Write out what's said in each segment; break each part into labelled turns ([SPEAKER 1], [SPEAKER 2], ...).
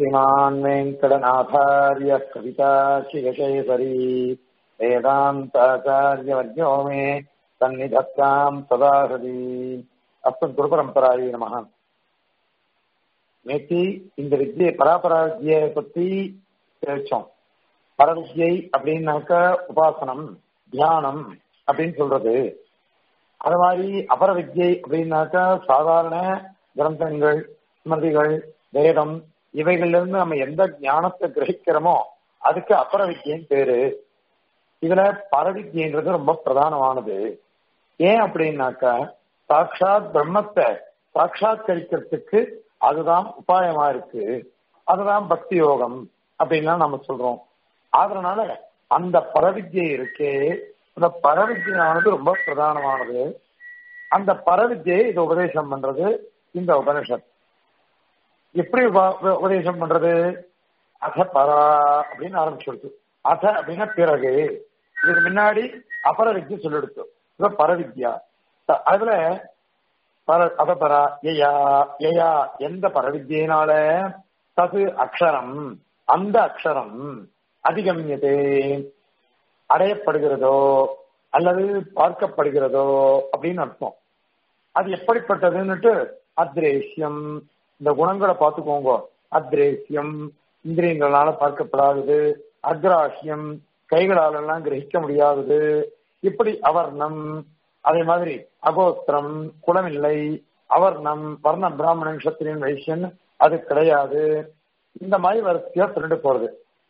[SPEAKER 1] श्रीमान् वेङ्कटनाथार्य कविताशिगशेखरी वेदान्ताचार्यवर्यो मे सन्निधत्ताम् सदा हृदि அஸ்மத் குருபரம்பராய நமக நேத்தி இந்த வித்தியை பராபரா வித்தியை பத்தி தெரிவிச்சோம் பரவித்யை அப்படின்னாக்க உபாசனம் தியானம் அப்படின்னு சொல்றது அது மாதிரி அபர வித்யை அப்படின்னாக்கா சாதாரண கிரந்தங்கள் ஸ்மிருதிகள் வேதம் இவைகள்ல இருந்து நம்ம எந்த ஞானத்தை கிரகிக்கிறோமோ அதுக்கு அபர வித்யின்னு பேரு இதுல பரவித்யன்றது ரொம்ப பிரதானமானது ஏன் அப்படின்னாக்கா சாட்சாத் பிரம்மத்தை சாட்சாத்கரிக்கிறதுக்கு அதுதான் உபாயமா இருக்கு அதுதான் பக்தி யோகம் அப்படின்லாம் நம்ம சொல்றோம் அதனால அந்த பரவித்யை இருக்கே அந்த பரவித்யானது ரொம்ப பிரதானமானது அந்த பரவித்யை இது உபதேசம் பண்றது இந்த உபனிஷத் எப்படி உபதேசம் பண்றது அத பரா அப்படின்னு ஆரம்பிச்சுடுது அத அப்படின்னா பிறகு இதுக்கு முன்னாடி அபர வித்யை சொல்லிடுத்து இது பரவித்யா அதுல பர அபபரா யயா யயா எந்த பரவித்தியினால தது அக்ஷரம் அந்த அக்ஷரம் அதிகமியதே அடையப்படுகிறதோ அல்லது பார்க்கப்படுகிறதோ அப்படின்னு அர்த்தம் அது எப்படிப்பட்டதுன்னுட்டு அத்ரேஷ்யம் இந்த குணங்களை பார்த்துக்கோங்க அத்ரேஷ்யம் இந்திரியங்களால பார்க்கப்படாதது அக்ராஹ்யம் கைகளால் எல்லாம் கிரகிக்க முடியாதது இப்படி அவர்ணம் அதே மாதிரி அகோத்திரம் குலமில்லை அவர்ணம் வர்ண பிராமணன் நட்சத்திரின் வைசியன் அது கிடையாது இந்த மாதிரி வரிசையா சொல்லிட்டு போறது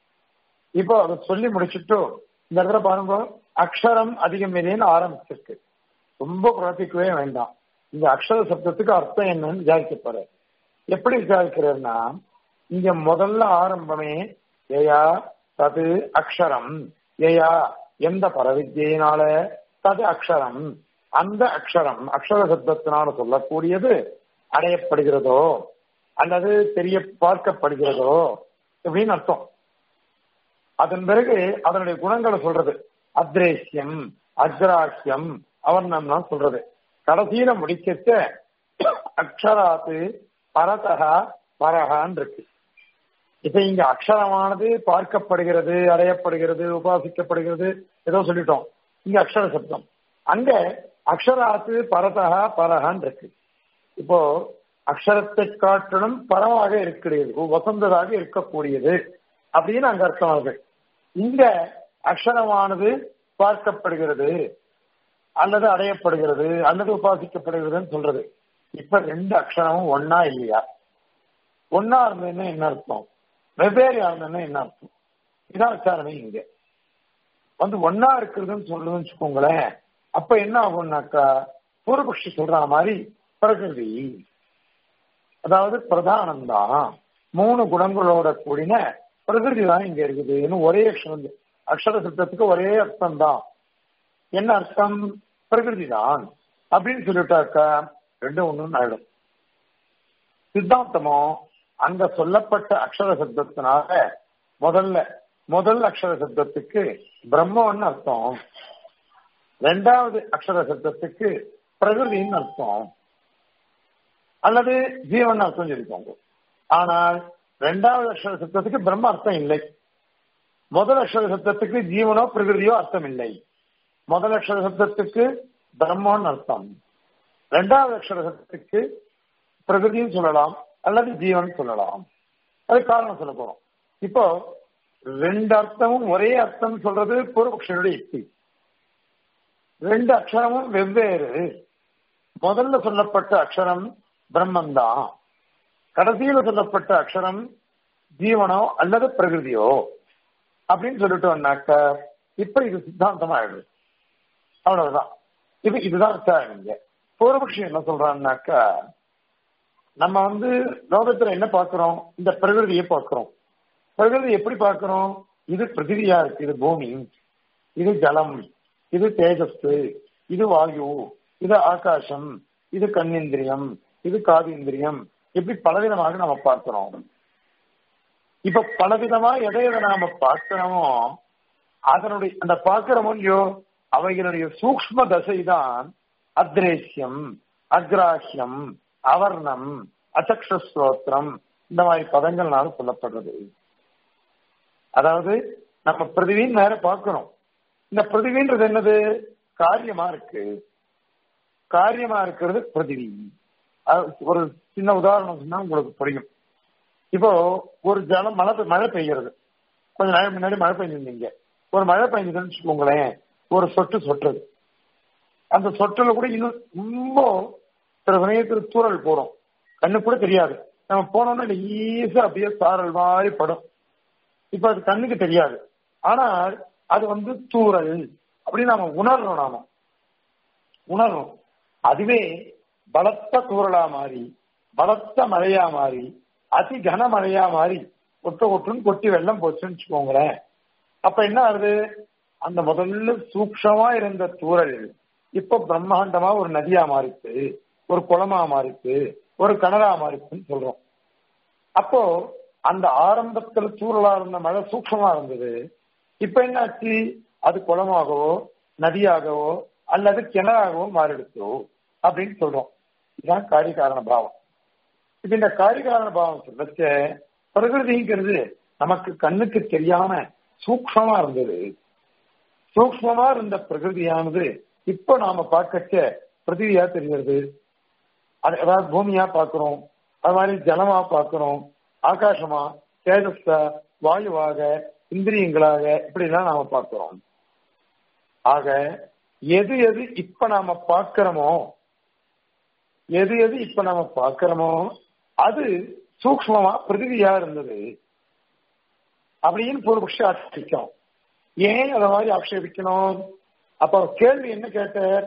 [SPEAKER 1] இப்போ அதை சொல்லி முடிச்சுட்டு இந்த இடத்துல பாருங்க அக்ஷரம் அதிகம் இல்லைன்னு ஆரம்பிச்சிருக்கு ரொம்ப குழப்பிக்கவே வேண்டாம் இந்த அக்ஷர சப்தத்துக்கு அர்த்தம் என்னன்னு விசாரிக்க போற எப்படி விசாரிக்கிறேன்னா இங்க முதல்ல ஆரம்பமே ஏயா தது அக்ஷரம் ஏயா எந்த பரவித்தியினால தது அக்ஷரம் அந்த அக்ஷரம் அக்ஷர சப்தத்தினால சொல்லக்கூடியது அடையப்படுகிறதோ அல்லது தெரிய பார்க்கப்படுகிறதோ அப்படின்னு அர்த்தம் அதன் பிறகு அதனுடைய குணங்களை சொல்றது அத்ரேஷ்யம் அக்ராஹ்யம் அவர்ணம்லாம் சொல்றது கடைசியில முடிக்கச்ச அக்ஷராத்து பரதகா பரகான் இருக்கு இப்ப இங்க அக்ஷரமானது பார்க்கப்படுகிறது அடையப்படுகிறது உபாசிக்கப்படுகிறது ஏதோ சொல்லிட்டோம் இங்க அக்ஷர சப்தம் அங்க அக்ஷராத்து பரதகா பரகான் இருக்கு இப்போ அக்ஷரத்தை காட்டிலும் பரமாக இருக்கிறது வசந்ததாக இருக்கக்கூடியது அப்படின்னு அங்க அர்த்தமாகுது இங்க அக்ஷரமானது பார்க்கப்படுகிறது அல்லது அடையப்படுகிறது அல்லது உபாசிக்கப்படுகிறதுன்னு சொல்றது இப்ப ரெண்டு அக்ஷரமும் ஒன்னா இல்லையா ஒன்னா இருந்ததுன்னா என்ன அர்த்தம் வெவ்வேறு இருந்ததுன்னா என்ன அர்த்தம் இதான் விசாரணை இங்க வந்து ஒன்னா இருக்கிறதுன்னு சொல்லுதுன்னு வச்சுக்கோங்களேன் அப்ப என்ன ஆகும்னாக்கா பூர்வபக்ஷி சொல்ற மாதிரி பிரகிருதி அதாவது பிரதானம் தான் மூணு குணங்களோட கூடின பிரகிருதி தான் இங்க இருக்குதுன்னு ஒரே அக்ஷரம் அக்ஷர சப்தத்துக்கு ஒரே அர்த்தம் தான் என்ன அர்த்தம் பிரகிருதி தான் அப்படின்னு சொல்லிட்டாக்கா ரெண்டும் ஒண்ணும் ஆயிடும் சித்தாந்தமோ அங்க சொல்லப்பட்ட அக்ஷர சப்தத்தினால முதல்ல முதல் அக்ஷர சப்தத்துக்கு பிரம்மன்னு அர்த்தம் ரெண்டாவது அக்ஷர சப்தத்துக்கு பிரகிருதின்னு அர்த்தம் அல்லது ஜீவன் அர்த்தம் சொல்லிக்கோங்க ஆனால் ரெண்டாவது அக்ஷர சப்தத்துக்கு பிரம்ம அர்த்தம் இல்லை முதல் அக்ஷர சப்தத்துக்கு ஜீவனோ பிரகிருதியோ அர்த்தம் இல்லை முதல் அக்ஷர சப்தத்துக்கு பிரம்மன்னு அர்த்தம் ரெண்டாவது அக்ஷர சப்தத்துக்கு பிரகிருதியும் சொல்லலாம் அல்லது ஜீவன் சொல்லலாம் அது காரணம் சொல்ல போறோம் இப்போ ரெண்டு அர்த்தமும் ஒரே அர்த்தம் சொல்றது பூர்வபக்ஷனுடைய யுக்தி ரெண்டு அக்ஷரமும் வெவ்வேறு முதல்ல சொல்லப்பட்ட அக்ஷரம் பிரம்மன் தான் கடைசியில சொல்லப்பட்ட அக்ஷரம் ஜீவனோ அல்லது பிரகிருதியோ அப்படின்னு சொல்லிட்டோம்னாக்க இப்ப இது சித்தாந்தமா ஆயிடுது அவ்வளவுதான் இது இதுதான் விசாரணை பூர்வபக்ஷம் என்ன சொல்றான்னாக்கா நம்ம வந்து லோகத்துல என்ன பார்க்கிறோம் இந்த பிரகிருதியை பார்க்கிறோம் பிரகிருதி எப்படி பார்க்கிறோம் இது பிருத்திவியா இருக்கு இது பூமி இது ஜலம் இது தேஜஸ் இது வாயு இது ஆகாசம் இது கண்ணிந்திரியம் இது காதீந்திரியம் இப்படி பலவிதமாக நம்ம பார்க்கிறோம் இப்ப பலவிதமா எதை எதை நாம பார்க்கிறோமோ அதனுடைய அந்த பார்க்கிறோமோ இல்லையோ அவைகளுடைய சூக்ம தசை தான் அத்ரேஷ்யம் அக்ராஹ்யம் அவர்ணம் அச்சக்ஷஸ்ரோத்திரம் இந்த மாதிரி பதங்கள்னால சொல்லப்படுறது அதாவது நம்ம பிருதிவின்னு நேர பார்க்கணும் இந்த பிருதிவின்றது என்னது காரியமா இருக்கு காரியமா இருக்கிறது பிருதிவி ஒரு சின்ன உதாரணம் சொன்னா உங்களுக்கு புரியும் இப்போ ஒரு ஜலம் மழை மழை பெய்கிறது கொஞ்ச நாள் முன்னாடி மழை பெஞ்சிருந்தீங்க ஒரு மழை பெஞ்சதுன்னு வச்சுக்கோங்களேன் ஒரு சொட்டு சொட்டுறது அந்த சொட்டுல கூட இன்னும் ரொம்ப சில சமயத்துல தூரல் போடும் கண்ணு கூட தெரியாது நம்ம போனோம்னா ஈஸியா அப்படியே சாரல் மாதிரி படும் இப்ப அது கண்ணுக்கு தெரியாது ஆனால் அது வந்து தூரல் அப்படின்னு நாம உணர்றோம் நாம உணர்றோம் அதுவே பலத்த தூரலா மாறி பலத்த மழையா மாறி அதி கன மழையா மாறி ஒட்ட ஒட்டுன்னு கொட்டி வெள்ளம் போச்சுன்னு வச்சுக்கோங்களேன் அப்ப என்ன ஆகுது அந்த முதல்ல சூக்ஷமா இருந்த தூரல் இப்ப பிரம்மாண்டமா ஒரு நதியா மாறிச்சு ஒரு குளமா மாறிச்சு ஒரு கனரா மாறிச்சுன்னு சொல்றோம் அப்போ அந்த ஆரம்பத்துல தூரலா இருந்த மழை சூக்ஷமா இருந்தது இப்ப என்னாச்சு அது குளமாகவோ நதியாகவோ அல்லது கிணறாகவோ மாறிடுச்சோ அப்படின்னு சொல்றோம் இதுதான் காரிகாரண பாவம் இப்ப இந்த காரிகாரண பாவம் சொல்லச்ச பிரகிருதிங்கிறது நமக்கு கண்ணுக்கு தெரியாம சூக்ஷமா இருந்தது சூக்ஷமா இருந்த பிரகிருதியானது இப்ப நாம பார்க்கச்ச பிருத்திவியா தெரிகிறது அதாவது பூமியா பாக்குறோம் அது மாதிரி ஜலமா பாக்குறோம் ஆகாசமா தேஜஸா வாயுவாக இந்திரியங்களாக இப்படிலாம் நாம பார்க்கிறோம் ஆக எது எது இப்ப நாம பார்க்கிறோமோ எது எது இப்ப நாம பார்க்கிறோமோ அது சூக்மமா பிருத்திவியா இருந்தது அப்படின்னு பூர்வபக்ஷி ஆட்சிக்கும் ஏன் அத மாதிரி ஆட்சேபிக்கணும் அப்ப கேள்வி என்ன கேட்டார்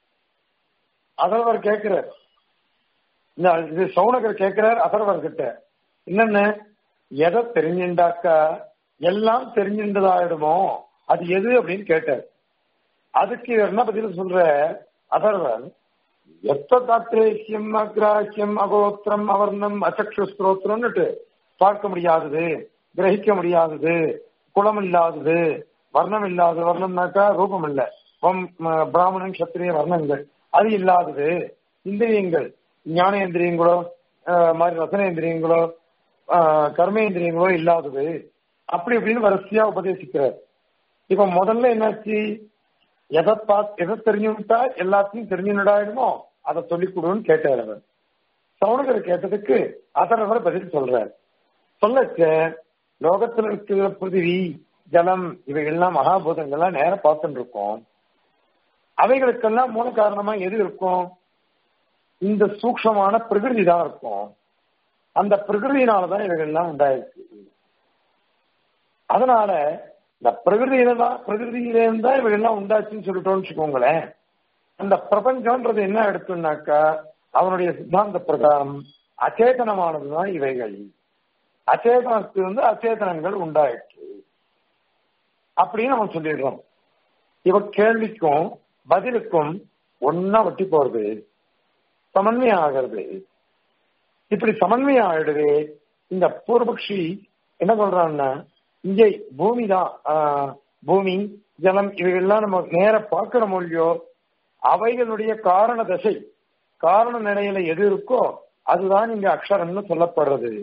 [SPEAKER 1] அதர்வர் கேட்கிறார் இது சவுனகர் கேட்கிறார் அதர்வர் கிட்ட என்னன்னு எதை தெரிஞ்சுண்டாக்கா எல்லாம் தெரிஞ்சின்றதாயிடுமோ அது எது அப்படின்னு கேட்டார் அதுக்கு இவர் என்ன பதில் சொல்ற அதர்வர் எத்த தாத்திரேக்கியம் அக்ராஹ்யம் அகோத்திரம் அவர்ணம் அச்சக்ஷு ஸ்தோத்திரம்னுட்டு பார்க்க முடியாதது கிரகிக்க முடியாதது குளம் இல்லாதது வர்ணம் இல்லாதது வர்ணம்னாக்கா ரூபம் இல்ல பிராமணன் சத்திரிய வர்ணங்கள் அது இல்லாதது இந்திரியங்கள் ஞானேந்திரியங்களோ மாதிரி ரசனேந்திரியங்களோ கர்மேந்திரியங்களோ இல்லாதது அப்படி இப்படின்னு வரிசையா உபதேசிக்கிறார் இப்ப முதல்ல என்னாச்சு எதை பார்த்து எதை தெரிஞ்சுட்டா எல்லாத்தையும் தெரிஞ்சுடாயிடுமோ அதை சொல்லிக் கொடுன்னு கேட்டார் அவர் சவுனகர் கேட்டதுக்கு அதனவர் பதில் சொல்றார் சொல்லச்ச லோகத்துல இருக்கிற பிருதிவி ஜலம் இவைகள்லாம் மகாபூதங்கள்லாம் நேரம் பார்த்துட்டு இருக்கோம் அவைகளுக்கெல்லாம் மூல காரணமா எது இருக்கும் இந்த சூக்ஷமான பிரகிருதி தான் இருக்கும் அந்த பிரகிருதியினாலதான் இவைகள்லாம் உண்டாயிருக்கு அதனால இந்த பிரகிருதியில தான் பிரகிருதியிலேருந்து தான் இவைகள்லாம் உண்டாச்சுன்னு சொல்லிட்டோம்னு வச்சுக்கோங்களேன் அந்த பிரபஞ்சம்ன்றது என்ன எடுத்துனாக்கா அவனுடைய சித்தாந்த பிரகாரம் அச்சேதனமானதுதான் இவைகள் அச்சேதனத்திலிருந்து அச்சேதனங்கள் உண்டாயிற்று அப்படின்னு நம்ம சொல்லிடுறோம் இவ கேள்விக்கும் பதிலுக்கும் ஒன்னா வட்டி போறது சமன்வயம் ஆகிறது இப்படி சமன்வயம் ஆயிடுது இந்த பூர்வபக்ஷி என்ன சொல்றான்னா இங்கே பூமி தான் பூமி ஜலம் இவைகள்லாம் நம்ம நேர பார்க்கிறோம் இல்லையோ அவைகளுடைய காரண தசை காரண நிலையில எது இருக்கோ அதுதான் இங்க அக்ஷரம்னு சொல்லப்படுறது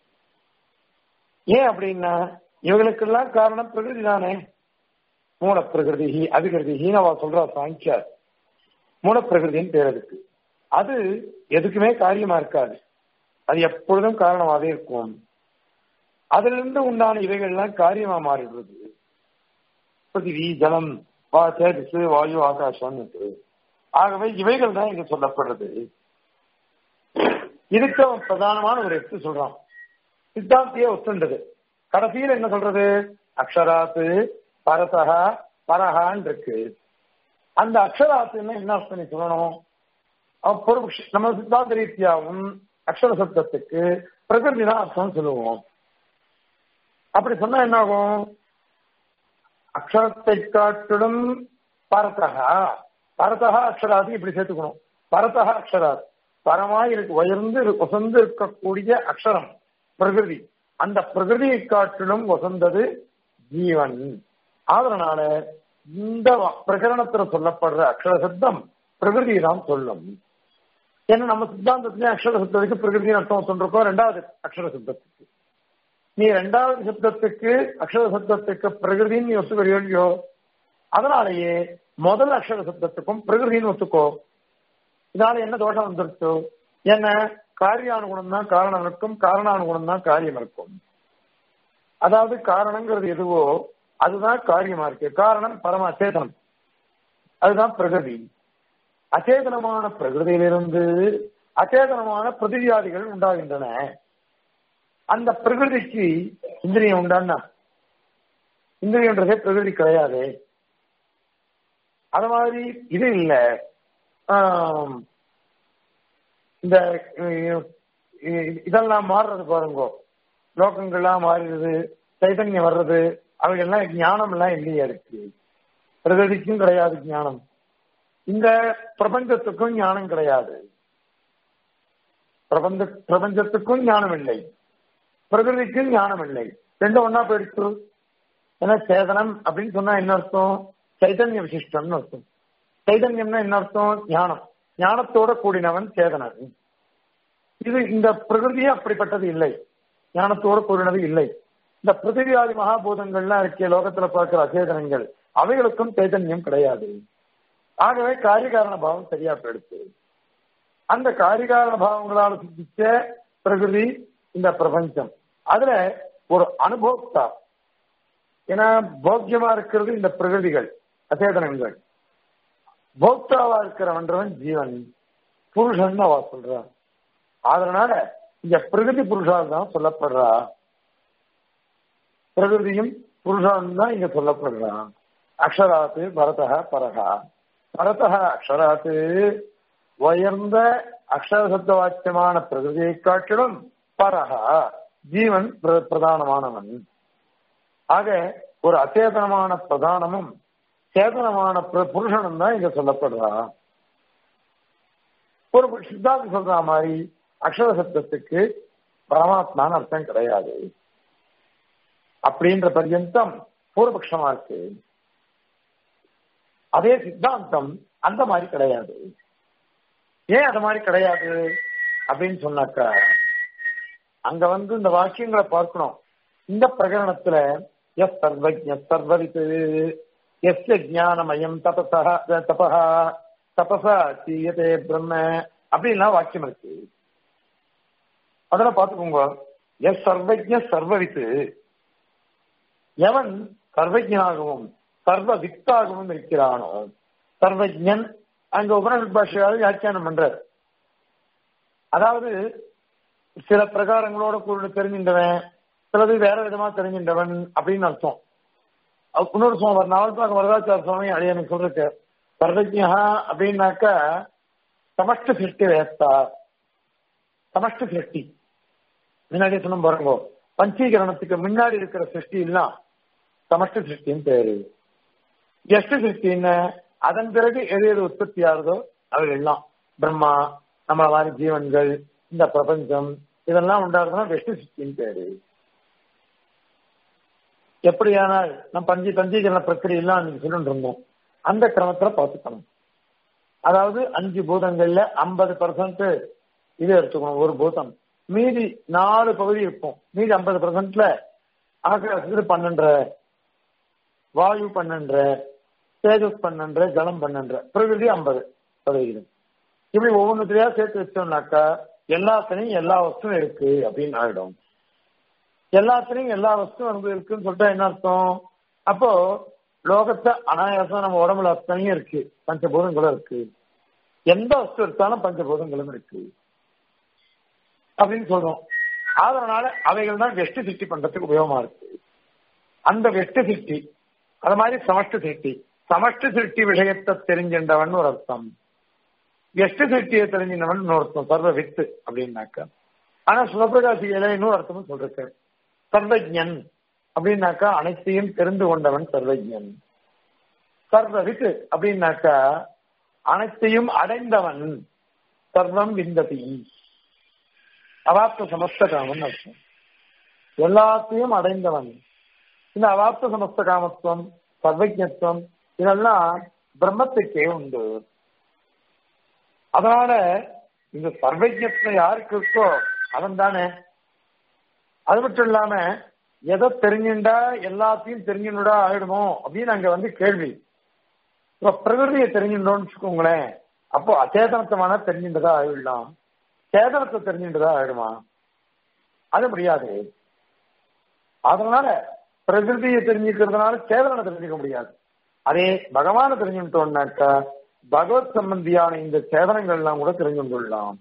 [SPEAKER 1] ஏன் அப்படின்னா இவங்களுக்கெல்லாம் காரணம் பிரகிருதி தானே மூல பிரகிருதி அதிகிருதி ஹீனவா சொல்றா சாங்கியா மூல பிரகிருதின்னு பேர் அதுக்கு அது எதுக்குமே காரியமா இருக்காது அது எப்பொழுதும் காரணமாவே இருக்கும் அதிலிருந்து உண்டான இவைகள்லாம் காரியமா மாறிடுறது பிருத்திவி ஜலம் வா தேஜஸ் வாயு ஆகாசம் ஆகவே இவைகள் தான் இங்க சொல்லப்படுறது இதுக்கு அவன் பிரதானமான ஒரு எடுத்து சொல்றான் சித்தாந்தியே ஒத்துண்டது கடைசியில் என்ன சொல்றது அக்ஷராத்து பரதகா பரஹான் இருக்கு அந்த அக்ஷராத்துன்னா என்ன அர்த்தம் நீ சொல்லணும் நம்ம சித்தாந்த ரீதியாகவும் அக்ஷர சப்தத்துக்கு பிரகிருதி தான் அர்த்தம் சொல்லுவோம் அப்படி சொன்னா என்ன ஆகும் அக்ஷரத்தை காட்டிலும் பரதகா பரதகா அக்ஷராதி இப்படி சேர்த்துக்கணும் பரதகா அக்ஷராத் பரமாய் இருக்கு உயர்ந்து உசந்து இருக்கக்கூடிய அக்ஷரம் பிரகிருதி அந்த பிரகிருதியை காட்டிலும் வசந்தது ஜீவன் அதனால இந்த பிரகரணத்துல சொல்லப்படுற அக்ஷர சப்தம் பிரகிருதி தான் சொல்லும் ஏன்னா நம்ம சித்தாந்தத்திலே அக்ஷர சப்தத்துக்கு பிரகிருதின்னு அர்த்தம் சொல்லிருக்கோம் ரெண்டாவது அக்ஷர சப்தத்துக்கு நீ ரெண்டாவது சப்தத்துக்கு அக்ஷர சப்தத்துக்கு பிரகிருதின்னு நீ ஒத்துக்கறியோ இல்லையோ அதனாலேயே முதல் அக்ஷர சப்தத்துக்கும் பிரகிருதின்னு ஒத்துக்கோ இதனால என்ன தோஷம் வந்துருச்சு என்ன காரியானுகுணம் தான் காரணம் இருக்கும் காரணானுகுணம் தான் காரியம் இருக்கும் அதாவது காரணங்கிறது எதுவோ அதுதான் காரியமா இருக்கு காரணம் பரம அச்சேதனம் அதுதான் பிரகிருதி அச்சேதனமான பிரகிருதியிலிருந்து அச்சேதனமான பிரதிவியாதிகள் உண்டாகின்றன அந்த பிரகிருதிக்கு இந்திரியம் உண்டான்னா இந்திரியன்றதே பிரகிருதி கிடையாது அது மாதிரி இது இல்ல ஆம், இந்த அஹ், இதெல்லாம் மாறுறது பாருங்க லோகங்கள்லாம் மாறிடுது சைதன்யம் வர்றது அவைகள்லாம் ஞானம் எல்லாம் இல்லையா இருக்கு பிரகிருதிக்கும் கிடையாது ஞானம் இந்த பிரபஞ்சத்துக்கும் ஞானம் கிடையாது பிரபஞ்ச பிரபஞ்சத்துக்கும் ஞானம் இல்லை பிரகிருதிக்கும் ஞானம் இல்லை ரெண்டும் ஒன்னா போயிடுச்சு ஏன்னா சேதனம் அப்படின்னு சொன்னா என்ன அர்த்தம் சைதன்ய விசிஷ்டம்னு அர்த்தம் சைதன்யம்னா என்ன அர்த்தம் ஞானம் ஞானத்தோட கூடினவன் சேதனன் இது இந்த பிரகிருதியே அப்படிப்பட்டது இல்லை ஞானத்தோட கூடினது இல்லை இந்த பிருத்திவியாதி மகாபூதங்கள்லாம் இருக்கிய லோகத்துல பார்க்கிற அச்சேதனங்கள் அவைகளுக்கும் சைதன்யம் கிடையாது ஆகவே காரியகாரண பாவம் சரியா போயிடுச்சு அந்த காரிகாரண பாவங்களால் சித்திச்ச பிரகிருதி இந்த பிரபஞ்சம் அதுல ஒரு அனுபோக்தா ஏன்னா போக்கியமா இருக்கிறது இந்த பிரகிருதிகள் அச்சேதனங்கள் போக்தாவா இருக்கிறவன்றவன் ஜீவன் புருஷன் அவ சொல்றான் அதனால இந்த பிரகிருதி புருஷால் தான் சொல்லப்படுறா பிரகிருதியும் புருஷான் தான் இங்க சொல்லப்படுறான் அக்ஷராத்து பரதா பரகா பரதா அக்ஷராத்து உயர்ந்த அக்ஷர சப்த வாக்கியமான பிரகிருதியை காட்டிலும் பரகா ஜீவன் பிர- பிரதானமானவன் ஆக ஒரு அச்சேதனமான பிரதானமும் சேதனமான பிர- புருஷனும் தான் இங்க சொல்லப்படுறா ஒரு சித்தாந்தம் சொல்ற மாதிரி அக்ஷர சப்தத்துக்கு பரமாத்மான்னு அர்த்தம் கிடையாது அப்படின்ற பர்யந்தம் பூர்வபக்ஷமா இருக்கு அதே சித்தாந்தம் அந்த மாதிரி கிடையாது ஏன் அது மாதிரி கிடையாது அப்படின்னு சொன்னாக்கா அங்க வந்து இந்த வாக்கியங்களை பார்க்கணும் இந்த பிரகரணத்துல எஸ் சர்வஜ சர்வரித்து எஸ் ஜானமயம் தபசா தபஹா தபசா தீயதே பிரம்ம அப்படின்லாம் வாக்கியம் இருக்கு அதெல்லாம் பார்த்துக்கோங்க எஸ் சர்வஜ சர்வவித்து எவன் சர்வஜனாகவும் சர்வ வித்தாகவும் இருக்கிறானோ சர்வஜன் அங்க உபநிஷத் பாஷையாவது வியாக்கியானம் பண்றார் அதாவது சில பிரகாரங்களோட கூட தெரிஞ்சின்றவன் சிலது வேற விதமா தெரிஞ்சின்றவன் அப்படின்னு அர்த்தம் அது இன்னொரு சுவாமி நாவல்பாக வரதாச்சார சுவாமி அது எனக்கு சொல்றக்கு சர்வஜா அப்படின்னாக்கா சமஷ்ட சிருஷ்டி வேஸ்தா சமஷ்ட சிருஷ்டி முன்னாடி சொன்ன பாருங்க பஞ்சீகரணத்துக்கு முன்னாடி இருக்கிற சிருஷ்டி எல்லாம் சமஷ்ட சிருஷ்டின்னு பேரு எஷ்ட சிருஷ்டின்னு அதன் பிறகு எது எது உற்பத்தி ஆகுதோ அவைகள் எல்லாம் பிரம்மா நம்மள மாதிரி ஜீவன்கள் இந்த பிரபஞ்சம் இதெல்லாம் உண்டாகுதுன்னா வெஷ்டி சிருஷ்டின்னு பேரு எப்படியானால் நம்ம பஞ்சி பஞ்சீகரண பிரக்கிரியெல்லாம் அன்னைக்கு சொல்லிட்டு இருந்தோம் அந்த கிரமத்துல பார்த்துக்கணும் அதாவது அஞ்சு பூதங்கள்ல ஐம்பது பர்சன்ட் இது எடுத்துக்கணும் ஒரு பூதம் மீதி நாலு பகுதி இருக்கும் மீதி ஐம்பது பர்சன்ட்ல ஆகாசத்துக்கு பன்னெண்டரை வாயு பன்னெண்டரை தேஜஸ் பன்னெண்டரை ஜலம் பன்னெண்டரை பிரகிருதி ஐம்பது சதவிகிதம் இப்படி ஒவ்வொன்றுத்தையா சேர்த்து வச்சோம்னாக்கா எல்லாத்துலயும் எல்லா வஸ்துவும் இருக்கு அப்படின்னு ஆயிடும் எல்லாத்துலயும் எல்லா வஸ்துவும் வந்து இருக்குன்னு சொல்லிட்டா என்ன அர்த்தம் அப்போ லோகத்தை அனாயாசம் நம்ம உடம்புல அத்தனையும் இருக்கு பஞ்சபூதங்களும் இருக்கு எந்த வஸ்து எடுத்தாலும் பஞ்சபூதங்களும் இருக்கு அப்படின்னு சொல்றோம் அதனால அவைகள் தான் வெஷ்டி சிருஷ்டி பண்றதுக்கு உபயோகமா இருக்கு அந்த வெஷ்டி சிருஷ்டி அது மாதிரி சமஷ்டி சிருஷ்டி சமஷ்டி சிருஷ்டி விஷயத்தை தெரிஞ்சின்றவன் ஒரு அர்த்தம் வெஷ்டி சிருஷ்டியை தெரிஞ்சின்றவன் இன்னொரு அர்த்தம் சர்வ வித்து அப்படின்னாக்கா ஆனா சிவபிரகாசியில இன்னொரு அர்த்தமும் சொல்றேன் சர்வஜன் அப்படின்னாக்கா அனைத்தையும் தெரிந்து கொண்டவன் சர்வஜன் சர்வவித் அப்படின்னாக்கா அனைத்தையும் அடைந்தவன் சர்வம் விந்ததி அவாப்த சமஸ்த காமன் அர்த்தம் எல்லாத்தையும் அடைந்தவன் இந்த அவாப்த சமஸ்த காமத்துவம் சர்வஜத்துவம் இதெல்லாம் பிரம்மத்துக்கே உண்டு அதனால இந்த சர்வஜத்னம் யாருக்கு இருக்கோ அவன் தானே அது மட்டும் இல்லாம எதை தெரிஞ்சுண்டா எல்லாத்தையும் தெரிஞ்சுடா ஆயிடுமோ அப்படின்னு அங்க வந்து கேள்வி இப்ப பிரகிருதியை தெரிஞ்சுட்டோம்னு வச்சுக்கோங்களேன் அப்போ அச்சேதனத்தமான தெரிஞ்சுட்டதா ஆயிடலாம் சேதனத்தை தெரிஞ்சுட்டதா ஆயிடுமா அது முடியாது அதனால பிரகிருதியை தெரிஞ்சுக்கிறதுனால சேதனை தெரிஞ்சுக்க முடியாது அதே பகவானை தெரிஞ்சுட்டோம்னாக்கா பகவத் சம்பந்தியான இந்த சேதனங்கள் எல்லாம் கூட தெரிஞ்சு கொள்ளலாம்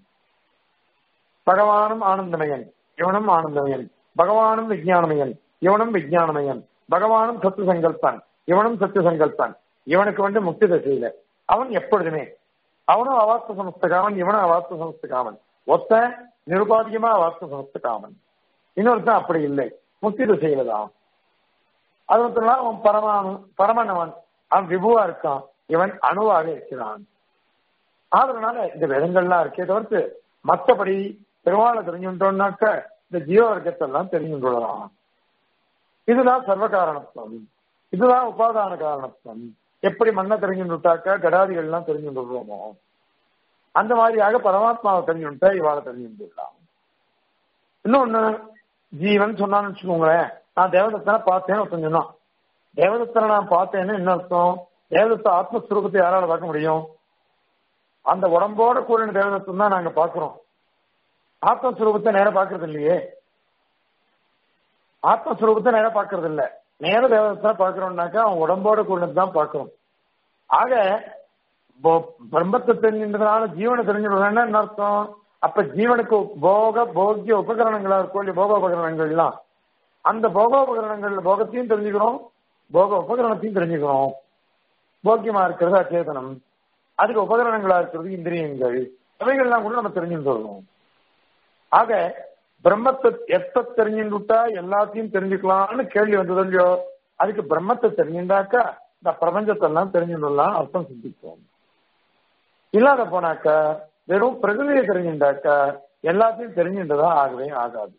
[SPEAKER 1] பகவானும் ஆனந்தமயன் இவனும் ஆனந்தமயன் பகவானும் விஜயானமயன் இவனும் விஜயானமயன் பகவானும் சத்து சங்கல்பன் இவனும் சத்து சங்கல்பன் இவனுக்கு வந்து முக்தி தசையில அவன் எப்பொழுதுமே அவனும் அவாஸ்த சமஸ்தகாமன் இவனும் அவாஸ்த சமஸ்தகாமன் ஒத்த நிருபாதிகமா அவாஸ்த சமஸ்தகாமன் இன்னொருத்தன் அப்படி இல்லை முக்தி திசையில தான் அது மட்டும் இல்லாம அவன் பரமானு பரமனவன் அவன் விபுவா இருக்கான் இவன் அணுவாக இருக்கிறான் அதனால இந்த வேதங்கள்லாம் இருக்கே தவிர்த்து மற்றபடி பெருமாளை தெரிஞ்சுட்டோம்னாக்க இந்த ஜீவ வர்க்கத்தெல்லாம் தெரிஞ்சு கொள்ளலாம் இதுதான் சர்வ காரணத்துவம் இதுதான் உபாதான காரணத்துவம் எப்படி மண்ணை தெரிஞ்சுட்டாக்கா கடாதிகள் எல்லாம் தெரிஞ்சு கொள்வோமோ அந்த மாதிரியாக பரமாத்மாவை தெரிஞ்சுட்டா இவாளை தெரிஞ்சுடலாம் இன்னொன்னு ஜீவன் சொன்னான்னு வச்சுக்கோங்களேன் நான் தேவதத்தனை பார்த்தேன்னு ஒருத்தன் சொன்னான் தேவதத்தனை நான் பார்த்தேன்னு என்ன அர்த்தம் தேவதத்த ஆத்மஸ்வரூபத்தை யாரால பார்க்க முடியும் அந்த உடம்போட கூடின தேவதத்தம் தான் நாங்க பாக்குறோம் ஆத்மஸ்வரூபத்தை நேரம் பாக்குறது இல்லையே ஆத்மஸ்வரூபத்தை நேரம் பாக்குறது இல்ல நேர தேவதத்தை பாக்குறோம்னாக்கா அவன் உடம்போட கூடினது தான் பாக்குறோம் ஆக பிரம்மத்தை தெரிஞ்சின்றதுனால ஜீவனை தெரிஞ்சிடுறதுன்னா என்ன அர்த்தம் அப்ப ஜீவனுக்கு போக போக்கிய உபகரணங்களா இருக்கும் இல்லையா போக உபகரணங்கள்லாம் அந்த போகோபகரணங்கள் போகத்தையும் தெரிஞ்சுக்கிறோம் போக உபகரணத்தையும் தெரிஞ்சுக்கிறோம் போக்கியமா இருக்கிறது அச்சேதனம் அதுக்கு உபகரணங்களா இருக்கிறது இந்திரியங்கள் அவைகள்லாம் கூட நம்ம தெரிஞ்சுன்னு சொல்லணும் ஆக பிரம்மத்தை எத்த தெரிஞ்சுட்டா எல்லாத்தையும் தெரிஞ்சுக்கலாம்னு கேள்வி வந்தது இல்லையோ அதுக்கு பிரம்மத்தை தெரிஞ்சுட்டாக்கா இந்த பிரபஞ்சத்தை எல்லாம் தெரிஞ்சுடலாம் அர்த்தம் சிந்திப்போம் இல்லாத போனாக்கா வெறும் பிரகிருதியை தெரிஞ்சுட்டாக்கா எல்லாத்தையும் தெரிஞ்சுட்டதா ஆகவே ஆகாது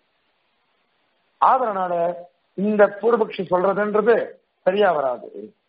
[SPEAKER 1] ஆதரனால இந்த பூர்வபக்ஷி சொல்றதுன்றது சரியா வராது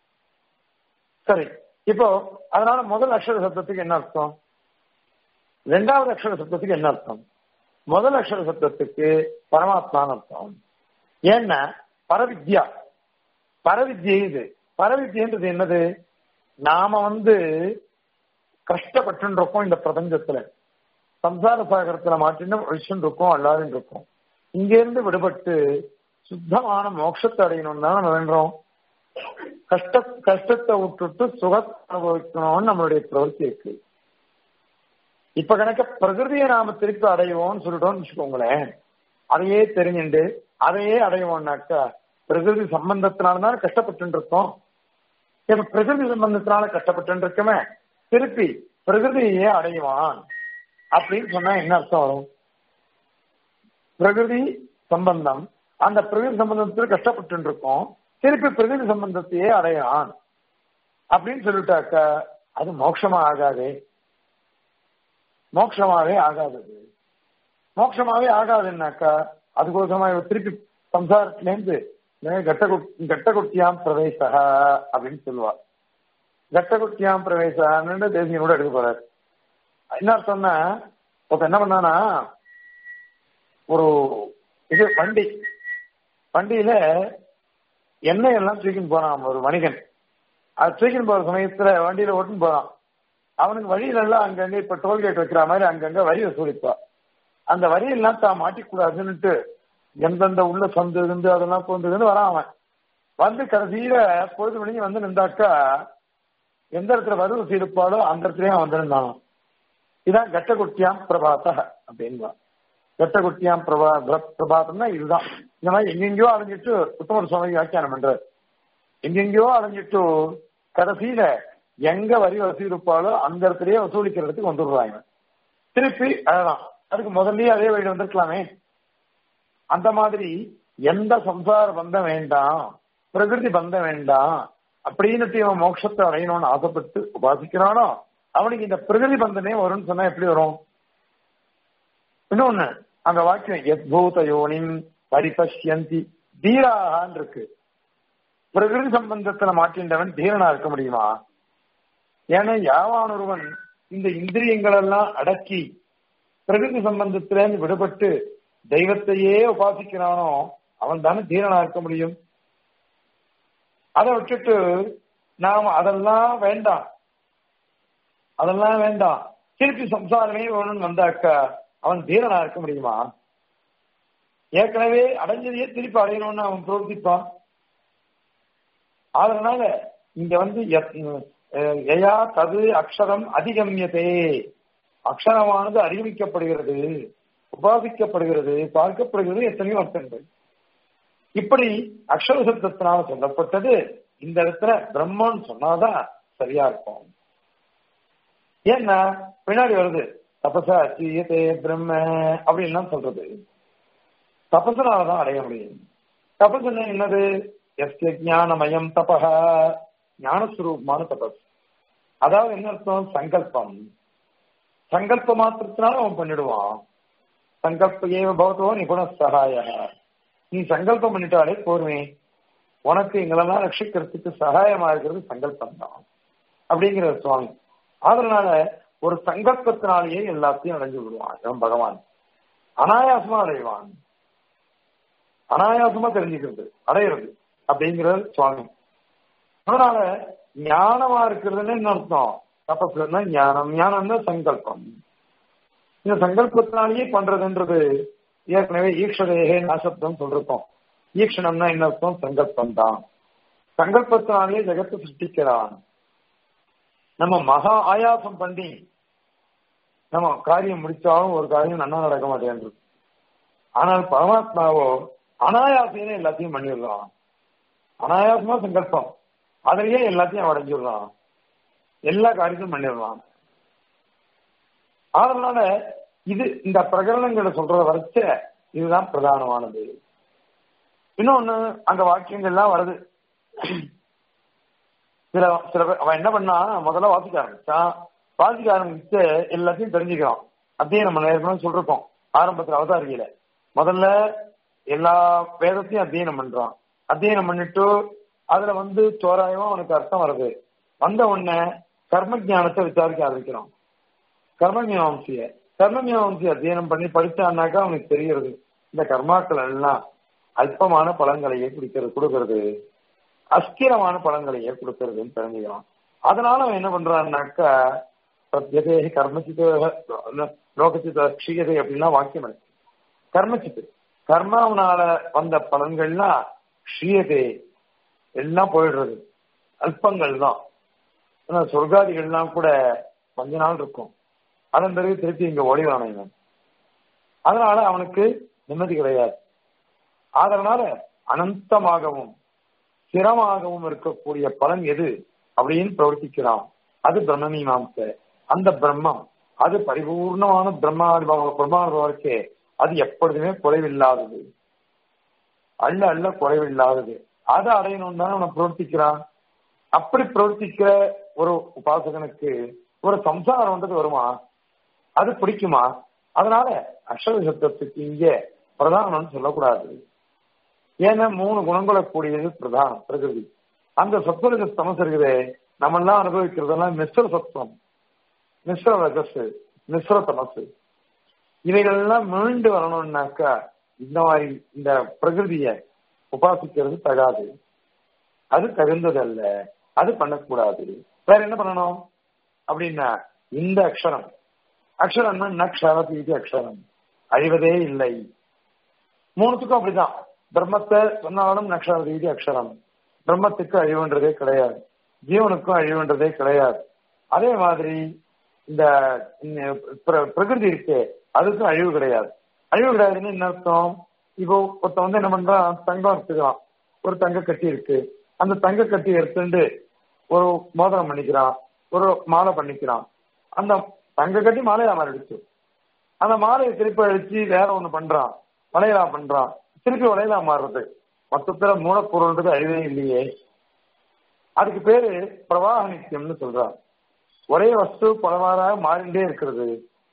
[SPEAKER 1] சரி இப்போ அதனால முதல் அக்ஷர சப்தத்துக்கு என்ன அர்த்தம் ரெண்டாவது அக்ஷர சப்தத்துக்கு என்ன அர்த்தம் முதல் அக்ஷர சப்தத்துக்கு பரமாத்மான்னு அர்த்தம் ஏன்னா பரவித்யா பரவித்யை இது பரவித்யன்றது என்னது நாம வந்து கஷ்டப்பட்டு இருக்கோம் இந்த பிரபஞ்சத்துல சம்சார சாகரத்துல மாட்டின்னு விஷயம் இருக்கும் எல்லாரும் இருக்கும் இங்கிருந்து விடுபட்டு சுத்தமான மோட்சத்தை அடையணும் தான் நம்ம வேண்டோம் கஷ்ட கஷ்டத்தை விட்டுட்டு சுகத்தை அனுபவிக்கணும்னு நம்மளுடைய பிரவருத்தி இருக்கு இப்ப கணக்க பிரகிருதியை நாம திருப்பி அடைவோம்னு சொல்லிட்டோம்னு வச்சுக்கோங்களேன் அதையே தெரிஞ்சுண்டு அதையே அடைவோம்னாக்கா பிரகிருதி சம்பந்தத்தினால்தான் கஷ்டப்பட்டு இருக்கோம் இப்ப பிரகிருதி சம்பந்தத்தினால கஷ்டப்பட்டு இருக்கமே திருப்பி பிரகிருதியே அடைவான் அப்படின்னு சொன்னா என்ன அர்த்தம் வரும் பிரகிருதி சம்பந்தம் அந்த பிரகிருதி சம்பந்தத்தில் கஷ்டப்பட்டு இருக்கோம் திருப்பி பிரகிருதி சம்பந்தத்தையே அடையான் அப்படின்னு சொல்லிட்டாக்க அது மோட்சமா ஆகாது மோட்சமாவே ஆகாதது மோட்சமாவே ஆகாதுன்னாக்கா அதுக்கோசமா திருப்பி சம்சாரத்திலேருந்து கட்ட கட்டகுட்டியாம் பிரவேசா அப்படின்னு சொல்லுவா கட்டகுட்டியாம் பிரவேசான்னு தேசியனோட எடுக்க போறாரு என்ன அர்த்தம்னா ஒருத்தன் என்ன பண்ணானா ஒரு இது வண்டி வண்டியில எண்ணெய் எல்லாம் தூக்கின்னு போனான் ஒரு வணிகன் அது தூக்கின்னு போற சமயத்துல வண்டியில ஓட்டுன்னு போறான் அவனுக்கு வழியில எல்லாம் அங்கங்க இப்ப டோல்கேட் வைக்கிற மாதிரி அங்கங்க வரி வசூலிப்பா அந்த வரியெல்லாம் தான் மாட்டிக்கூடாதுன்னுட்டு எந்தெந்த உள்ள சந்து இருந்து அதெல்லாம் போந்ததுன்னு வரான் அவன் வந்து கடைசியில பொழுது மணி வந்து நின்றாக்கா எந்த இடத்துல வரி வசூலிப்பாலோ அந்த இடத்துலயும் அவன் வந்திருந்தான் இதான் கட்டகுட்டியாம் பிரபாத்த அப்படின்பா கட்டகுட்டியாம் பிரபா பிரபாத்தம்னா இதுதான் இந்த மாதிரி எங்கெங்கயோ அலைஞ்சிட்டு உத்தமர் சுவாமி வியாக்கியானம் பண்றாரு எங்கெங்கயோ அலைஞ்சிட்டு கடைசியில எங்க வரி வசூலிப்பாலோ அந்த இடத்துலயே வசூலிக்கிறதுக்கு வந்துடுறாங்க திருப்பி அதான் அதுக்கு முதல்லயே அதே வழி வந்திருக்கலாமே அந்த மாதிரி எந்த சம்சார பந்தம் வேண்டாம் பிரகிருதி பந்தம் வேண்டாம் அப்படின்னு இவன் மோட்சத்தை அடையணும்னு ஆசைப்பட்டு உபாசிக்கிறானோ அவனுக்கு இந்த பிரகிருதி பந்தனே வரும்னு சொன்னா எப்படி வரும் இன்னொன்னு அந்த வாக்கியம் எத்பூத யோனின் பரிபஷ்யந்தி தீராகான் இருக்கு பிரகிருதி சம்பந்தத்துல மாட்டின்றவன் தீரனா இருக்க முடியுமா ஏன்னா யாவான் ஒருவன் இந்த இந்திரியங்கள் எல்லாம் அடக்கி பிரகிருதி சம்பந்தத்திலிருந்து விடுபட்டு தெய்வத்தையே உபாசிக்கிறானோ அவன் தானே தீரனா இருக்க முடியும் அதை விட்டுட்டு நாம் அதெல்லாம் வேண்டாம் அதெல்லாம் வேண்டாம் திருப்பி சம்சாரமே வேணும்னு வந்தாக்கா அவன் தீரனா இருக்க முடியுமா ஏற்கனவே அடைஞ்சதையே திருப்பி அடையணும்னு அவன் பிரவர்த்திப்பான் அதனால இங்க வந்து எயா தது அக்ஷரம் அதிகமியதே அக்ஷரமானது அறிவிக்கப்படுகிறது உபாசிக்கப்படுகிறது பார்க்கப்படுகிறது எத்தனையோ அர்த்தங்கள் இப்படி அக்ஷர சப்தத்தினால சொல்லப்பட்டது இந்த இடத்துல பிரம்மன் சொன்னாதான் சரியா இருக்கும் ஏன்னா பின்னாடி வருது தபசா அச்சீயத்தே பிரம்ம அப்படின்லாம் சொல்றது தபசனாலதான் அடைய முடியும் தபசுன்னா என்னது எஸ்ய ஞானமயம் தபக ஞானஸ்வரூபமான தபஸ் அதாவது என்ன அர்த்தம் சங்கல்பம் சங்கல்ப மாத்திரத்தினால அவன் பண்ணிடுவான் சங்கல்ப ஏவ பவத்தோ நிபுண சகாய நீ சங்கல்பம் பண்ணிட்டாலே போருமே உனக்கு எங்களெல்லாம் ரட்சிக்கிறதுக்கு சகாயமா இருக்கிறது சங்கல்பம் தான் அப்படிங்கிற சுவாமி அதனால ஒரு சங்கல்பத்தினாலேயே எல்லாத்தையும் அடைஞ்சு விடுவான் இவன் பகவான் அனாயாசமா அடைவான் அனாயாசமா தெரிஞ்சுக்கிறது அடையிறது அப்படிங்கிறது சுவாமி அதனால ஞானமா இருக்கிறதுன்னு என்ன அர்த்தம் தப்பசுன்னா ஞானம் ஞானம்னா சங்கல்பம் இந்த சங்கல்பத்தினாலேயே பண்றதுன்றது ஏற்கனவே ஈக்ஷரேகே நாசப்தம் சொல்றோம் ஈக்ஷணம்னா என்ன அர்த்தம் சங்கல்பம் தான் சங்கல்பத்தினாலேயே ஜெகத்தை சிருஷ்டிக்கிறான் நம்ம மகா ஆயாசம் பண்ணி நம்ம காரியம் முடிச்சாலும் ஒரு காரியம் நன்னா நடக்க மாட்டேங்குது ஆனால் பரமாத்மாவோ அனாயாசையில எல்லாத்தையும் பண்ணிடுறான் அனாயாசமா சங்கல்பம் அதிலேயே எல்லாத்தையும் அடைஞ்சிடுறான் எல்லா காரியத்தையும் பண்ணிடுறான் அதனால இது இந்த பிரகரணங்களை சொல்றத வரைச்ச இதுதான் பிரதானமானது இன்னொன்னு அங்க வாக்கியங்கள்லாம் வருது சில சில பேர் அவன் என்ன பண்ணா முதல்ல வாசிக்க ஆரம்பிச்சான் வாசிக்க ஆரம்பிச்சு எல்லாத்தையும் தெரிஞ்சுக்கிறான் அப்படியே நம்ம ஏற்கனவே சொல்றோம் ஆரம்பத்துல அவதாரியில முதல்ல எல்லா வேதத்தையும் அத்தியனம் பண்றான் அத்தியனம் பண்ணிட்டு அதுல வந்து தோராயமா அவனுக்கு அர்த்தம் வருது வந்த உடனே கர்ம ஜானத்தை விசாரிக்க ஆரம்பிக்கிறான் கர்ம மீமாம்சிய கர்ம மீமாம்சி அத்தியனம் பண்ணி படிச்சான்னாக்கா அவனுக்கு தெரிகிறது இந்த கர்மாக்கள் எல்லாம் அல்பமான பலன்களையே குடிக்கிறது கொடுக்கறது அஸ்திரமான பலன்களையே கொடுக்கறதுன்னு தெரிஞ்சுக்கிறான் அதனால அவன் என்ன பண்றான்னாக்கா சத்தியதே கர்மசித லோகசித க்ஷீயதை அப்படின்லாம் வாக்கியம் இருக்கு கர்மசித்து கர்மாவனால வந்த பலன்கள்லாம் க்ஷீயதே எல்லாம் போயிடுறது அல்பங்கள் தான் சொர்க்காதிகள்லாம் கூட கொஞ்ச நாள் இருக்கும் அதன் பிறகு திருப்பி இங்க ஓடிவான இவன் அதனால அவனுக்கு நிம்மதி கிடையாது அதனால அனந்தமாகவும் ஸ்திரமாகவும் இருக்கக்கூடிய பலன் எது அப்படின்னு பிரவர்த்திக்கிறான் அது பிரம்மமீமாம்ச அந்த பிரம்மம் அது பரிபூர்ணமான பிரம்மானுபவம் பிரம்மானுபவம் இருக்கே அது எப்பொழுதுமே குறைவில்லாதது அள்ள அள்ள குறைவில்லாதது அதை அடையணும் தானே அவனை பிரவர்த்திக்கிறான் அப்படி பிரவர்த்திக்கிற ஒரு உபாசகனுக்கு ஒரு சம்சாரம்ன்றது வருமா அது பிடிக்குமா அதனால அக்ஷர சப்தத்துக்கு இங்க பிரதானம்னு சொல்லக்கூடாது ஏன்னா மூணு குணங்களை கூடியது பிரதானம் பிரகிருதி அந்த சத்வரஜ தமசு இருக்குதே நம்ம எல்லாம் அனுபவிக்கிறதெல்லாம் மிஸ்ர சத்வம் மிஸ்ர ரஜஸ் மிஸ்ர தமசு இவைகளெல்லாம் மீண்டு வரணும்னாக்கா இந்த மாதிரி இந்த பிரகிருதிய உபாசிக்கிறது தகாது அது தகுந்தது அல்ல அது பண்ணக்கூடாது வேற என்ன பண்ணணும் அப்படின்னா இந்த அக்ஷரம் அக்ஷரம்னா நக்ஷரதி இது அக்ஷரம் அழிவதே இல்லை மூணுத்துக்கும் அப்படிதான் பிரம்மத்தை சொன்னாலும் நக்ஷரதி இது அக்ஷரம் பிரம்மத்துக்கு அழிவுன்றதே கிடையாது ஜீவனுக்கும் அழிவுன்றதே கிடையாது அதே மாதிரி இந்த பிரகிருதி இருக்கு அதுக்கும் அழிவு கிடையாது அழிவு கிடையாதுன்னு என்ன அர்த்தம் இப்போ ஒருத்த வந்து என்ன பண்றான் தங்கம் எடுத்துக்கலாம் ஒரு தங்க கட்டி இருக்கு அந்த தங்க கட்டி எடுத்துட்டு ஒரு மோதிரம் பண்ணிக்கிறான் ஒரு மாலை பண்ணிக்கிறான் அந்த தங்க கட்டி மாலையா மாறிடுச்சு அந்த மாலையை திருப்பி அழிச்சு வேற ஒண்ணு பண்றான் வளையலா பண்றான் திருப்பி வளையலா மாறுறது மொத்தத்துல மூலப்பொருள்ன்றது அழிவே இல்லையே அதுக்கு பேரு பிரவாக நித்தியம்னு சொல்றான் ஒரே வஸ்து பலவாறாக மாறிண்டே இருக்கிறது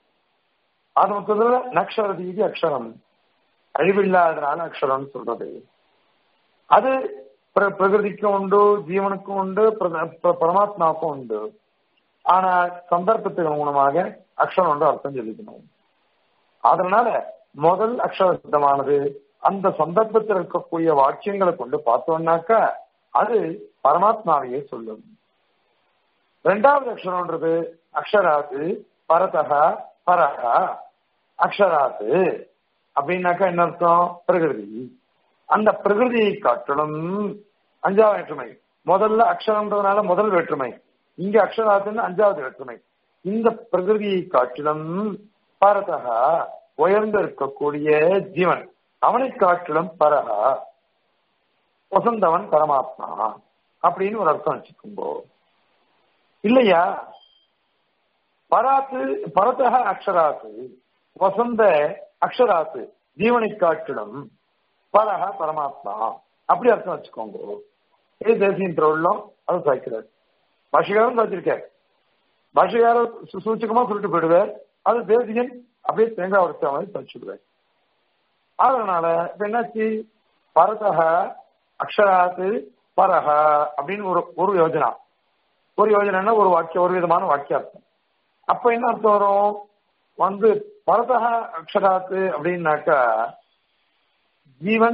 [SPEAKER 1] அது மொத்தத்துல நக்ஷரதி இது அக்ஷரம் அழிவில்லாதனால அக்ஷரம்னு சொல்றது அது பிரகிருதிக்கும் உண்டு ஜீவனுக்கும் உண்டு பரமாத்மாவுக்கும் உண்டு ஆனா சந்தர்ப்பத்துக்கு அனுகுணமாக அக்ஷரம் ஒன்று அர்த்தம் சொல்லிக்கணும் அதனால முதல் அக்ஷர சித்தமானது அந்த சந்தர்ப்பத்தில் இருக்கக்கூடிய வாக்கியங்களை கொண்டு பார்த்தோம்னாக்கா அது பரமாத்மாவையே சொல்லும் ரெண்டாவது அக்ஷரம்ன்றது அக்ஷராத்து பரதகா பரகா அக்ஷராத்து அப்படின்னாக்கா என்ன அர்த்தம் பிரகிருதி அந்த பிரகிருதியை காட்டிலும் அஞ்சாவது வேற்றுமை முதல்ல அக்ஷரம்ன்றதுனால முதல் வேற்றுமை இங்க அக்ஷராத்துன்னு அஞ்சாவது வேற்றுமை இந்த பிரகிருதியை காட்டிலும் பரதகா உயர்ந்து இருக்கக்கூடிய ஜீவன் அவனை காட்டிலும் பரகா வசந்தவன் பரமாத்மா அப்படின்னு ஒரு அர்த்தம் வச்சுக்கும்போ இல்லையா பராத்து பரதக அக்ஷராத்து வசந்த அக்ஷராத்து ஜீவனை காட்டிலும் பரக பரமாத்மா அப்படி அர்த்தம் வச்சுக்கோங்க இது தேசியம் திருவள்ளம் அது சாய்க்கிறார் பாஷகாரம் சாய்ச்சிருக்கார் பாஷகாரம் சூச்சகமா சொல்லிட்டு போயிடுவார் அது தேசியன் அப்படியே தேங்காய் உடைச்ச மாதிரி சாய்ச்சிடுவார் அதனால இப்ப என்னாச்சு பரதக அக்ஷராத்து பரஹ அப்படின்னு ஒரு ஒரு யோஜனா ஒரு யோஜனைன்னா ஒரு வாக்கியம் ஒரு விதமான வாக்கியார்த்தம் அப்ப என்ன அர்த்தம் வரும் வந்து பரதக அக்ஷராத்து அப்படின்னாக்கா ஜீவன்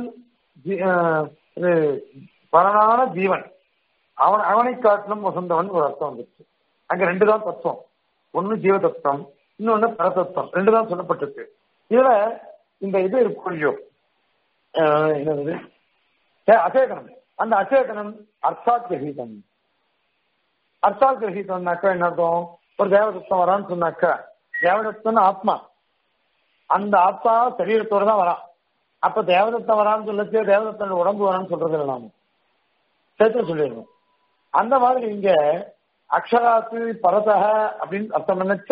[SPEAKER 1] பரனான ஜீவன் அவன் அவனை காட்டிலும் வசந்தவன் ஒரு அர்த்தம் வந்துச்சு அங்க ரெண்டு தான் தத்துவம் ஒன்னு ஜீவ தத்துவம் இன்னொன்னு பரதத்துவம் ரெண்டு தான் சொல்லப்பட்டிருக்கு இதுல இந்த இது இருக்கும் இல்லையோ என்னது அச்சேதனம் அந்த அச்சேதனம் அர்த்தாத் கிரகீதம் அர்த்தாத் கிரகீதம்னாக்கா என்ன அர்த்தம் ஒரு தேவதத்தம் வரான்னு சொன்னாக்கா தேவதத்தன் ஆத்மா அந்த ஆத்மா சரீரத்தோட தான் வரான் அப்ப தேவதத்தம் வரான்னு சொல்லச்சு தேவதத்தன் உடம்பு வரான்னு சொல்றது இல்லை நாம சேர்த்து சொல்லிடணும் அந்த மாதிரி இங்க அக்ஷராத்து பரதக அப்படின்னு அர்த்தம் நினைச்ச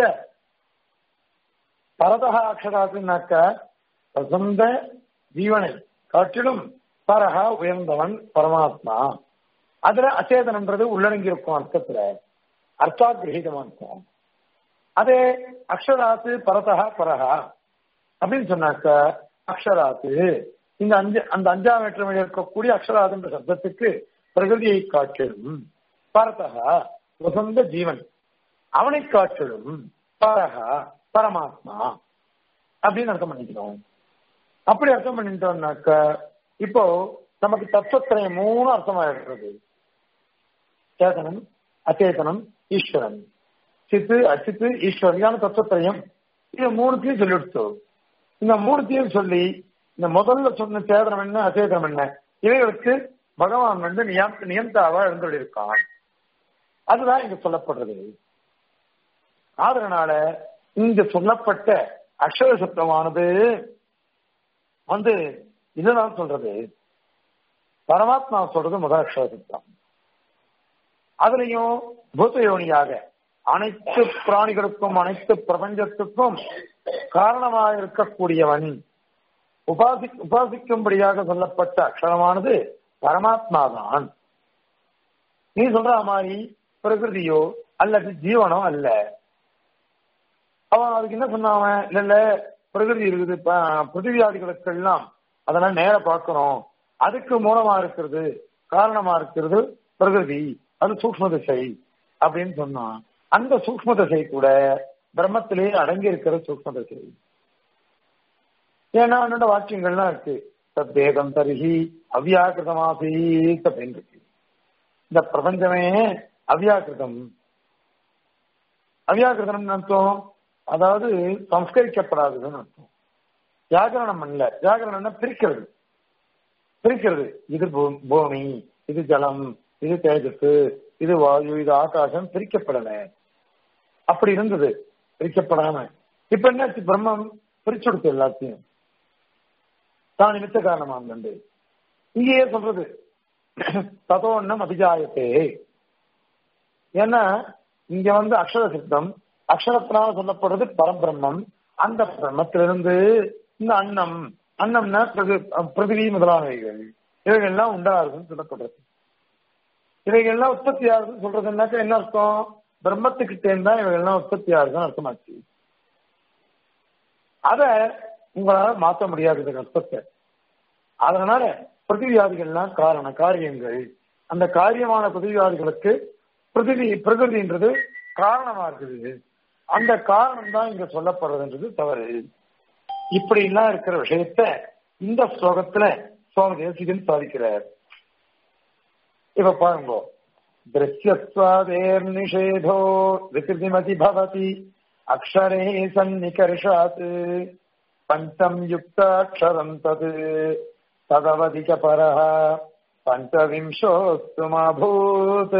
[SPEAKER 1] பரதக அக்ஷராத்துனாக்க வசந்த ஜீவனை காட்டிலும் பரக உயர்ந்தவன் பரமாத்மா அதுல அச்சேதனன்றது உள்ளடங்கி இருக்கும் அர்த்தத்துல அர்த்தா கிரகிதமா இருக்கும் அதே அக்ஷராத்து பரதக பரகா அப்படின்னு சொன்னாக்க அக்ஷராத்து இந்த அஞ்சு அந்த அஞ்சாம் வேற்றுமையில் இருக்கக்கூடிய அக்ஷராதுன்ற சப்தத்துக்கு பிரகதியை காட்டிலும் பரதகா வசந்த ஜீவன் அவனை காட்டிலும் பரகா பரமாத்மா அப்படின்னு அர்த்தம் பண்ணிக்கிறோம் அப்படி அர்த்தம் பண்ணிட்டோம்னாக்க இப்போ நமக்கு தத்துவத்திரையம் மூணு அர்த்தமாயிடுறது சேதனம் அச்சேதனம் ஈஸ்வரன் சித்து அச்சித்து ஈஸ்வரன் இதான தத்துவத்திரையம் இது மூணுத்தையும் சொல்லிவிடுத்தோம் இந்த மூணுத்தையும் சொல்லி இந்த முதல்ல சொன்ன சேதனம் என்ன அச்சேதனம் என்ன இவைகளுக்கு பகவான் வந்து நியம் நியந்தாவா இருந்துள்ளிருக்கான் அதுதான் இங்க சொல்லப்படுறது அதனால இங்க சொல்லப்பட்ட அக்ஷர சப்தமானது வந்து இதுதான் சொல்றது பரமாத்மா சொல்றது முதல் அக்ஷர சப்தம் அதுலயும் பூத்தயோனியாக அனைத்து பிராணிகளுக்கும் அனைத்து பிரபஞ்சத்துக்கும் காரணமாக இருக்கக்கூடியவன் உபாசி உபாசிக்கும்படியாக சொல்லப்பட்ட அக்ஷரமானது பரமாத்மா தான் நீ சொல்ற மாதிரி பிரகிருதியோ அல்லது ஜீவனோ அல்ல அவன் அதுக்கு என்ன சொன்னான் இல்ல இல்ல பிரகிருதி இருக்குது பிருத்திவியாதிகளுக்கு எல்லாம் அதெல்லாம் நேர பார்க்கணும் அதுக்கு மூலமா இருக்கிறது காரணமா இருக்கிறது பிரகிருதி அது சூக்ம திசை அப்படின்னு சொன்னான் அந்த சூக்ம திசை கூட பிரம்மத்திலே அடங்கி இருக்கிற சூக்ம திசை ஏன்னா என்னோட வாக்கியங்கள்லாம் இருக்கு தத்தேகம் தருகி அவ்யாக்கிருதமாசீத் அப்படின்னு இருக்கு இந்த பிரபஞ்சமே அவ்யாக்கிருதம் அவ்யாக்கிருதம் அர்த்தம் அதாவது சம்ஸ்கரிக்கப்படாததுன்னு அர்த்தம் வியாகரணம் இல்ல வியாகரணம் பிரிக்கிறது பிரிக்கிறது இது பூமி இது ஜலம் இது தேஜஸ் இது வாயு இது ஆகாசம் பிரிக்கப்படல அப்படி இருந்தது பிரிக்கப்படாம இப்ப என்னாச்சு பிரம்மம் பிரிச்சு கொடுத்து எல்லாத்தையும் தான் நிமித்த காரணமா இருந்தது இங்கேயே சொல்றது ததோன்னம் அபிஜாயத்தே ஏன்னா இங்க வந்து அக்ஷர சித்தம் அக்ஷரத்தினால சொல்லப்படுறது பரபிரம்மம் அந்த பிரம்மத்திலிருந்து இந்த அன்னம் அன்னம்னா பிரதிவி முதலானவைகள் இவைகள்லாம் உண்டாகுதுன்னு சொல்லப்படுறது இவைகள்லாம் உற்பத்தி ஆகுதுன்னு சொல்றதுனாக்க என்ன அர்த்தம் பிரம்மத்துக்கிட்டே இருந்தா இவைகள்லாம் உற்பத்தி ஆகுதுன்னு அர்த்தமாச்சு அத உங்களால மாற்ற முடியாது இந்த அர்த்தத்தை அதனால பிரதிவியாதிகள்லாம் காரண காரியங்கள் அந்த காரியமான பிரதிவியாதிகளுக்கு பிரதிவி பிரகிருதின்றது காரணமா இருக்குது அந்த காரணம் தான் இங்க சொல்லப்படுறதுன்றது தவறு இப்படி எல்லாம் இருக்கிற விஷயத்த இந்த ஸ்லோகத்துல சுவாமி தேசிகன் சாதிக்கிறார் இப்ப பாருங்க திருஷ்யத்வாதேர் நிஷேதோ விகிருதிமதி பவதி அக்ஷரே சன்னிகர்ஷாத் பஞ்சம் யுக்தாட்சரம் தது ததவதிக பரः பஞ்சவிம்சோஸ்துமாபூத்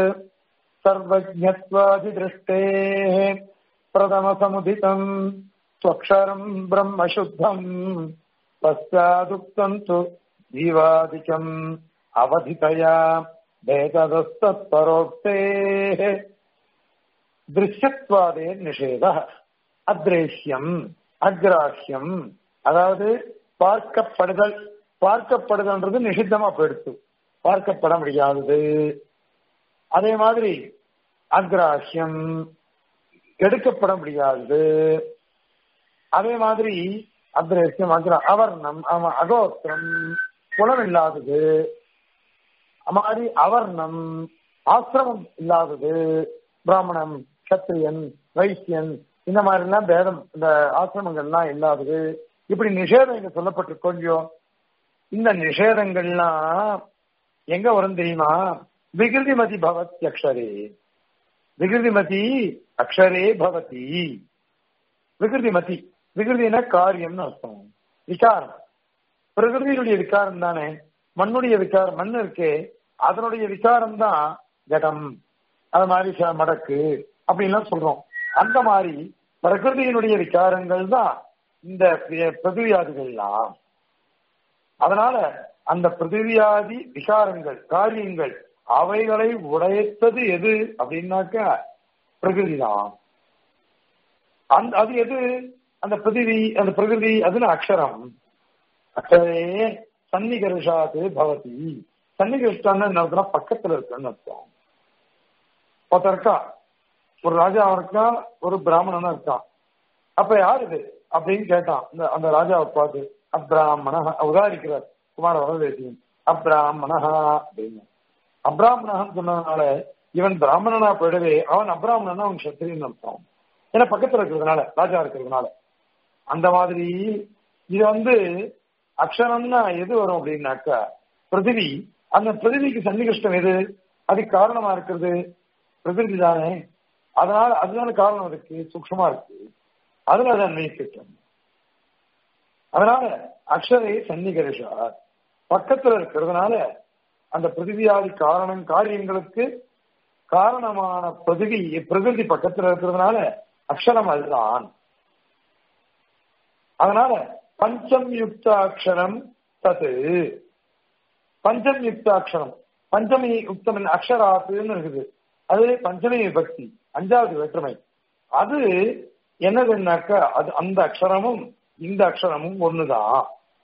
[SPEAKER 1] सर्वज्ञत्वादिदृष्टेः प्रथमसमुदितम् त्वक्षरम् ब्रह्मशुद्धम् पश्चादुक्तम् तु जीवादिकम् अवधितया भेददस्तत्परोक्तेः திருஷ்யத்வாதே நிஷேத அத்ரேஷ்யம் அக்ராஹ்யம் அதாவது பார்க்கப்படுதல் பார்க்கப்படுதல்ன்றது நிஷித்தமா போயிடுச்சு பார்க்கப்பட முடியாதது அதே மாதிரி அக்ராஹ்யம் எடுக்கப்பட முடியாதது அதே மாதிரி அக்ரேசியம் அக்ரா அவர்ணம் ஆமா அகோத்திரம் குலம் இல்லாதது அது மாதிரி அவர்ணம் ஆசிரமம் இல்லாதது பிராமணன் கத்திரியன் வைசியன் இந்த மாதிரி எல்லாம் பேதம் இந்த ஆசிரமங்கள்லாம் இல்லாதது இப்படி நிஷேதம் இங்க சொல்லப்பட்டிருக்கோம் இல்லையோ இந்த நிஷேதங்கள்லாம் எங்க வரும் தெரியுமா விகிருதிமதி பவத் அக்ஷரே விகிருதிமதி அக்ஷரே பவதி விகிருதிமதி விகிருதினா காரியம்னு அர்த்தம் விகாரம் பிரகிருதியினுடைய விகாரம் தானே மண்ணுடைய விகாரம் மண் இருக்கே அதனுடைய விகாரம் தான் ஜடம் அது மாதிரி ச- மடக்கு அப்படின்லாம் சொல்றோம் அந்த மாதிரி பிரகிருதியினுடைய விகாரங்கள் தான் இந்த பிர- பிருத்திவியாதிகள்லாம் அதனால அந்த பிருத்திவியாதி விகாரங்கள் காரியங்கள் அவைகளை உடைத்தது எது அப்படின்னாக்க பிரகிருதி தான் அந்த அது எது அந்த பிருத்திவி அந்த பிரகிருதி அதுன்னு அக்ஷரம் அக்ஷரே சன்னிகர்ஷாது பவதி சன்னிகர்ஷ்டான்னு என்ன அர்த்தம்னா பக்கத்துல இருக்குன்னு அர்த்தம் ஒருத்தன் இருக்கான் ஒரு ராஜா இருக்கான் ஒரு பிராமணனும் இருக்கான் அப்ப யார் இது அப்படின்னு கேட்டான் இந்த அந்த ராஜாவை பார்த்து அப்ராமண உதாரிக்கிறார் குமார வரதேசியன் அப்ராமணஹா அப்படின்னு அப்ராமணஹன்னு சொன்னதுனால இவன் பிராமணனா போயிடவே அவன் அப்ராமணனா அவன் சத்திரியன் அர்த்தம் ஏன்னா பக்கத்துல இருக்கிறதுனால ராஜா இருக்கிறதுனால அந்த மாதிரி இது வந்து அக்ஷரம்னா எது வரும் அப்படின்னாக்கா பிருத்திவி அந்த பிருத்திவிக்கு சன்னிகிருஷ்டம் எது அதுக்கு காரணமா இருக்கிறது பிரகிருதி தானே அதனால அதுதான காரணம் இருக்கு சூக்ஷமா இருக்கு அதுல அதை அன்வயிக்கட்டும் அதனால அக்ஷரை சன்னிகரிஷா பக்கத்துல இருக்கிறதுனால அந்த பிருத்திவியாதி காரணம் காரியங்களுக்கு காரணமான பிரதிவி பிரகிருதி பக்கத்துல இருக்கிறதுனால அக்ஷரம் அதுதான் அதனால பஞ்சம் யுக்த அக்ஷரம் தது பஞ்சம் யுக்த அக்ஷரம் பஞ்சமி யுக்தம் அக்ஷராத்துன்னு இருக்குது அது பஞ்சமி விபக்தி அஞ்சாவது வேற்றுமை அது என்னதுன்னாக்கா அது அந்த அக்ஷரமும் இந்த அக்ஷரமும் ஒண்ணுதான்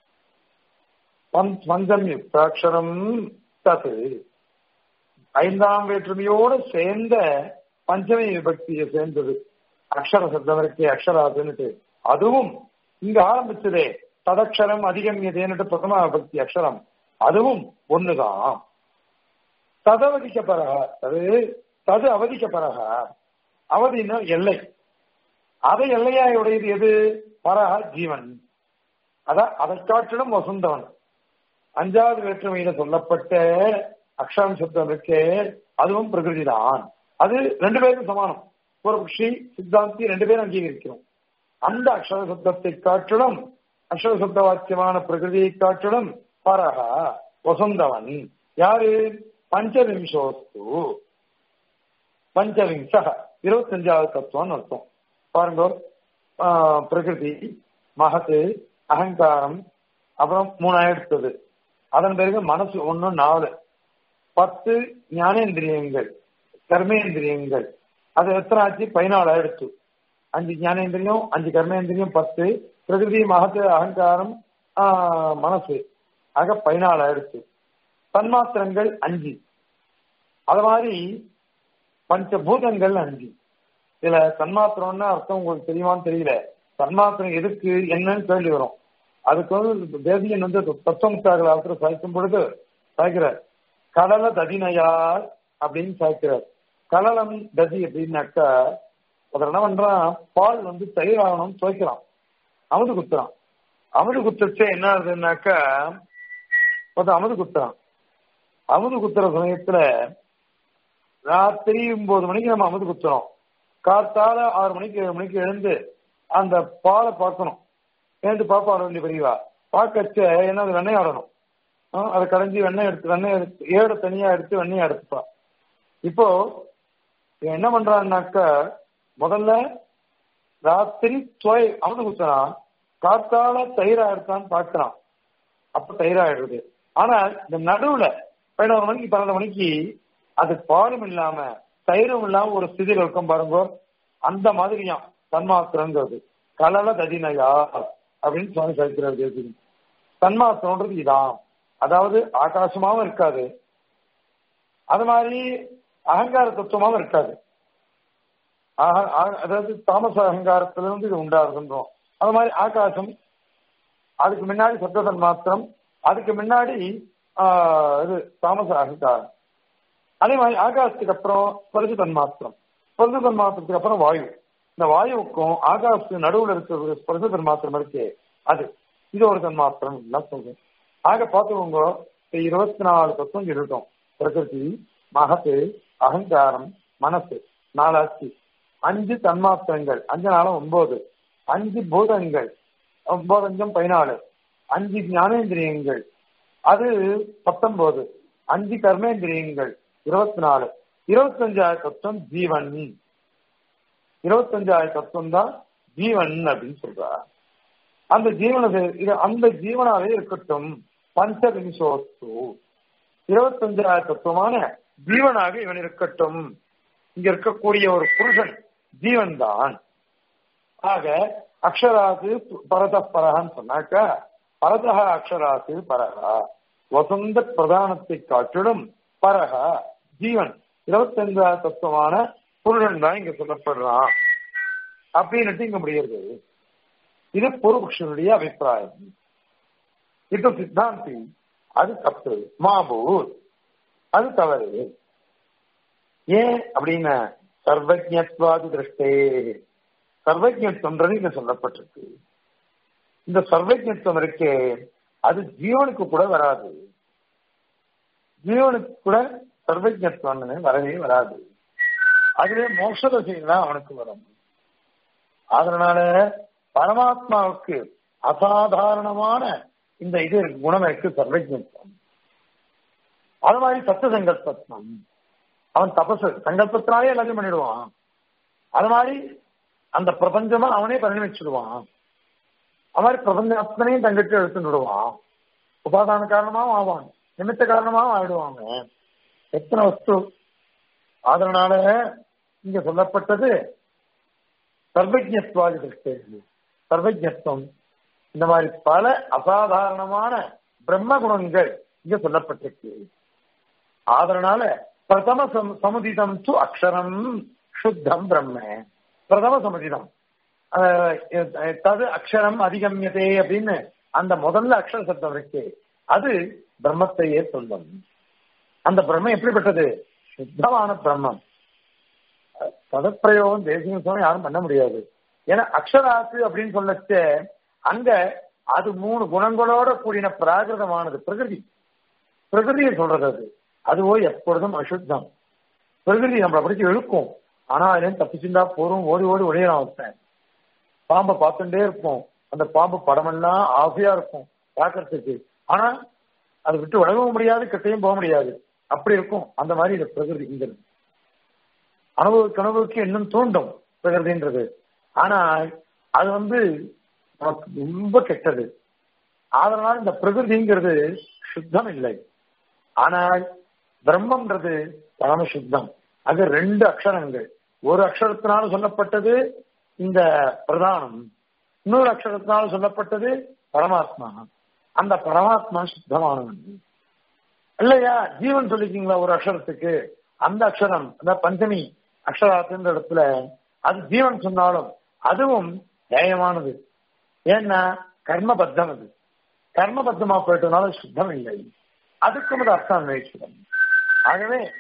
[SPEAKER 1] பஞ்- பஞ்சம் யுக்த அக்ஷரம் தது ஐந்தாம் வேற்றுமையோடு சேர்ந்த பஞ்சமி விபக்தியை சேர்ந்தது அக்ஷர சப்தம் இருக்கே அக்ஷராதுன்னுட்டு அதுவும் இங்க ஆரம்பிச்சதே ததக்ஷரம் அதிகமியதேன்னுட்டு பிரதம விபக்தி அக்ஷரம் அதுவும் ஒண்ணுதான் ததவதிக்கப்பரக அது தது அவதிக்கப்பரக அவதினா எல்லை அதை எல்லையாய் உடையது எது பரஹ ஜீவன் அதான் அதை காட்டிலும் வசந்தவன் அஞ்சாவது வேற்றுமையில சொல்லப்பட்ட அக்ஷரம் சப்தம் இருக்கே அதுவும் பிரகிருதி தான் அது ரெண்டு பேருக்கும் சமானம் ஒரு ரிஷி சித்தாந்தி ரெண்டு பேரும் அங்கீகரிக்கிறோம் அந்த அக்ஷர சப்தத்தை காட்டிலும் அக்ஷர சப்த வாக்கியமான பிரகிருதியை காட்டிலும் பரஹ வசந்தவன் யாரு பஞ்சவிம்சோஸ்து பஞ்சவிம்ச இருபத்தஞ்சாவது தத்துவம்னு அர்த்தம் பாருங்க ஆஹ், பிரகிருதி மகத்து அகங்காரம் அப்புறம் மூணாயிரத்தது அதன் பிறகு மனசு ஒண்ணு நாலு பத்து ஞானேந்திரியங்கள் கர்மேந்திரியங்கள் அது எத்தனை ஆச்சு பதினாலு ஆயிடுச்சு அஞ்சு ஞானேந்திரியம் அஞ்சு கர்மேந்திரியம் பத்து பிரகிருதி மகத்து அகங்காரம் ஆஹ், மனசு ஆக பதினாலு ஆயிடுச்சு தன்மாத்திரங்கள் அஞ்சு அது மாதிரி பஞ்சபூதங்கள் அஞ்சு இதுல தன்மாத்திரம்னா அர்த்தம் உங்களுக்கு தெரியுமான்னு தெரியல தன்மாத்திரம் எதுக்கு என்னன்னு கேள்வி வரும் அதுக்கு வந்து தேசியன் வந்து தத்துவம் சாகலாத்திர சாய்க்கும் பொழுது சாய்க்கிறார் கடல ததினையார் அப்படின்னு சாய்க்கிறார் கலலம் ததி அப்படின்னாக்கா அதில் என்ன பண்றான் பால் வந்து தயிர் ஆகணும்னு துவைக்கிறான் அமுது குத்துறான் அமுது குத்துச்சே என்ன ஆகுதுன்னாக்கா ஒருத்தன் அமுது குத்துறான் அமுது குத்துற சமயத்துல ராத்திரி ஒன்பது மணிக்கு நம்ம அமுது குத்துறோம் காத்தால ஆறு மணிக்கு ஏழு மணிக்கு எழுந்து அந்த பாலை பார்க்கணும் எழுந்து பாப்பா ஆட வேண்டிய பெரியவா பார்க்கச்ச என்ன அது வெண்ணெய் ஆடணும் ஆ, அதை கடைஞ்சி வெண்ணெய் எடுத்து வெண்ணெய் எடுத்து ஏட தனியா எடுத்து வெண்ணெய் எடுத்துப்பா இப்போ இவன் என்ன பண்றான்னாக்கா முதல்ல ராத்திரி துவை அமுது குத்துறான் காத்தால தயிரா இருக்கான்னு பார்க்கறான் அப்ப தயிராயிடுது ஆனா இந்த நடுவுல பதினோரு மணிக்கு பன்னெண்டு மணிக்கு அது பாலும் இல்லாம தயிரும் இல்லாம ஒரு ஸ்திதியில் இருக்கும் பாருங்க அந்த மாதிரியாம் தன்மாத்திரங்கிறது கலல ததினயா அப்படின்னு சுவாமி சரித்திரம் பேசுறீங்க தன்மாத்திரம்ன்றது இதான் அதாவது ஆகாசமாவும் இருக்காது அது மாதிரி அகங்கார தத்துவமாவும் இருக்காது ஆக- ஆக- அதாவது தாமச அகங்காரத்திலிருந்து இது உண்டாகுதுன்றோம் அது மாதிரி ஆகாசம் அதுக்கு முன்னாடி சப்ததன் மாத்திரம் அதுக்கு முன்னாடி ஆஹ், இது தாமச அகங்காரம் அதே மாதிரி ஆகாசத்துக்கு அப்புறம் பரிசு தன்மாத்திரம் பரிசு தன்மாத்திரத்துக்கு அப்புறம் வாயு இந்த வாயுவுக்கும் ஆகாசத்துக்கு நடுவுல இருக்கிற பரிசு தன்மாத்திரம் இருக்கே அது இது ஒரு தன்மாத்திரம் எல்லாம் சொல்றேன் ஆக பார்த்துக்கோங்க இப்ப இருபத்தி நாலு தத்துவம் இருக்கட்டும் பிரகிருதி மகத்து அகங்காரம் மனசு நாலாச்சு அஞ்சு தன்மாத்திரங்கள் அஞ்சு நாளும் ஒன்பது அஞ்சு பூதங்கள் ஒன்பது அஞ்சம் பதினாலு அஞ்சு ஞானேந்திரியங்கள் அது பத்தொன்பது அஞ்சு கர்மேந்திரியங்கள் இருபத்தி நாலு இருபத்தஞ்சாயிரம் தத்துவம் ஜீவன் இருபத்தஞ்சாயிரம் தத்துவம் தான் ஜீவன் அப்படின்னு சொல்றா அந்த ஜீவன இது அந்த ஜீவனாவே இருக்கட்டும் பஞ்சவிம்சோஸ்து இருபத்தஞ்சாயிரம் தத்துவமான ஜீவனாக இவன் இருக்கட்டும் இங்க இருக்கக்கூடிய ஒரு புருஷன் ஜீவன் தான் ஆக அக்ஷராது பரத பரகன்னு சொன்னாக்க பரதக அக்ஷராது பரகா வசந்த பிரதானத்தை காட்டிலும் பரகா ஜீவன் இருபத்தஞ்சாயிரம் தத்துவமான புருஷன் தான் இங்க சொல்லப்படுறான் அப்படின்னுட்டு இங்க முடியுது இது பூர்வபக்ஷனுடைய அபிப்பிராயம் இது சித்தாந்தி அது தப்பு மாபூர் அது தவறு ஏன் அப்படின்னா சர்வஜத்வாதி திருஷ்டே சர்வஜத்துவம்ன்றது இங்க சொல்லப்பட்டிருக்கு இந்த சர்வஜத்துவம் இருக்கே அது ஜீவனுக்கு கூட வராது ஜீவனுக்கு கூட சர்வஜத்துவம்னு வரவே வராது அதுவே மோட்ச தான் அவனுக்கு வரும் அதனால பரமாத்மாவுக்கு அசாதாரணமான இந்த இது குணம் இருக்கு சர்வஜத்துவம் அது மாதிரி சத்த சங்கல்பத்வம் அவன் தபசு சங்கல்பத்தினாலே எல்லாத்தையும் பண்ணிடுவான் அது மாதிரி அந்த பிரபஞ்சமா அவனே பரிணமிச்சிடுவான் அது மாதிரி பிரபஞ்ச அத்தனையும் தங்கிட்டு எடுத்துட்டு விடுவான் உபாதான காரணமாவும் ஆவான் நிமித்த காரணமாவும் ஆயிடுவாங்க எத்தனை வஸ்து அதனால இங்க சொல்லப்பட்டது சர்வஜத்வாதி திருஷ்டி சர்வஜத்துவம் இந்த மாதிரி பல அசாதாரணமான பிரம்ம குணங்கள் இங்க சொல்லப்பட்டிருக்கு அதனால பிரதம சம்- சமுதிதம் து அக்ஷரம் சுத்தம் பிரம்ம பிரதம சமுதிதம் அஹ், அஹ், தது அக்ஷரம் அதிகமியதே அப்படின்னு அந்த முதல்ல அக்ஷர சப்தம் இருக்கு அது பிரம்மத்தையே சொல்லும் அந்த பிரம்மம் எப்படிப்பட்டது சுத்தமான பிரம்மம் பதப்பிரயோகம் தேசிய சுவாமி யாரும் பண்ண முடியாது ஏன்னா அக்ஷராசு அப்படின்னு சொல்லச்ச அங்க அது மூணு குணங்களோட கூடின பிராகிருதமானது பிரகிருதி பிரகிருதியை சொல்றது அது அதுவோ எப்பொழுதும் அசுத்தம் பிரகிருதி நம்மளை படிச்சு இழுக்கும் ஆனா அதுல தப்பிச்சுண்டா போறோம் ஓடி ஓடி ஒளியலாம் ஒருத்தன் பாம்பை பார்த்துட்டே இருப்போம் அந்த பாம்பு படமெல்லாம் ஆசையா இருக்கும் பார்க்கறதுக்கு ஆனா அதை விட்டு விலகவும் முடியாது கிட்டையும் போக முடியாது அப்படி இருக்கும் அந்த மாதிரி இந்த பிரகிருதி இங்க இருக்கு. அனுபவ கனவுக்கு இன்னும் தூண்டும் பிரகிருதின்றது ஆனா அது வந்து நமக்கு ரொம்ப கெட்டது அதனால இந்த பிரகிருதிங்கிறது சுத்தம் இல்லை ஆனால் பிரம்மன்றது பரம சுத்தம் அது ரெண்டு அக்ஷரங்கள் ஒரு அக்ஷரத்தினால சொல்லப்பட்டது இந்த பிரதானம் இன்னொரு அக்ஷரத்தினால சொல்லப்பட்டது பரமாத்மா அந்த பரமாத்மா சுத்தமானவன் இல்லையா ஜீவன் சொல்லிக்கீங்களா ஒரு அக்ஷரத்துக்கு அந்த அக்ஷரம் அந்த பஞ்சமி அக்ஷராத்துன்ற இடத்துல அது ஜீவன் சொன்னாலும் அதுவும் நியாயமானது ஏன்னா கர்மபத்தம் அது கர்மபத்தமா போயிட்டனால சுத்தம் இல்லை அதுக்கும் அது அர்த்தம் அன்வேஷிடம் ஆகவே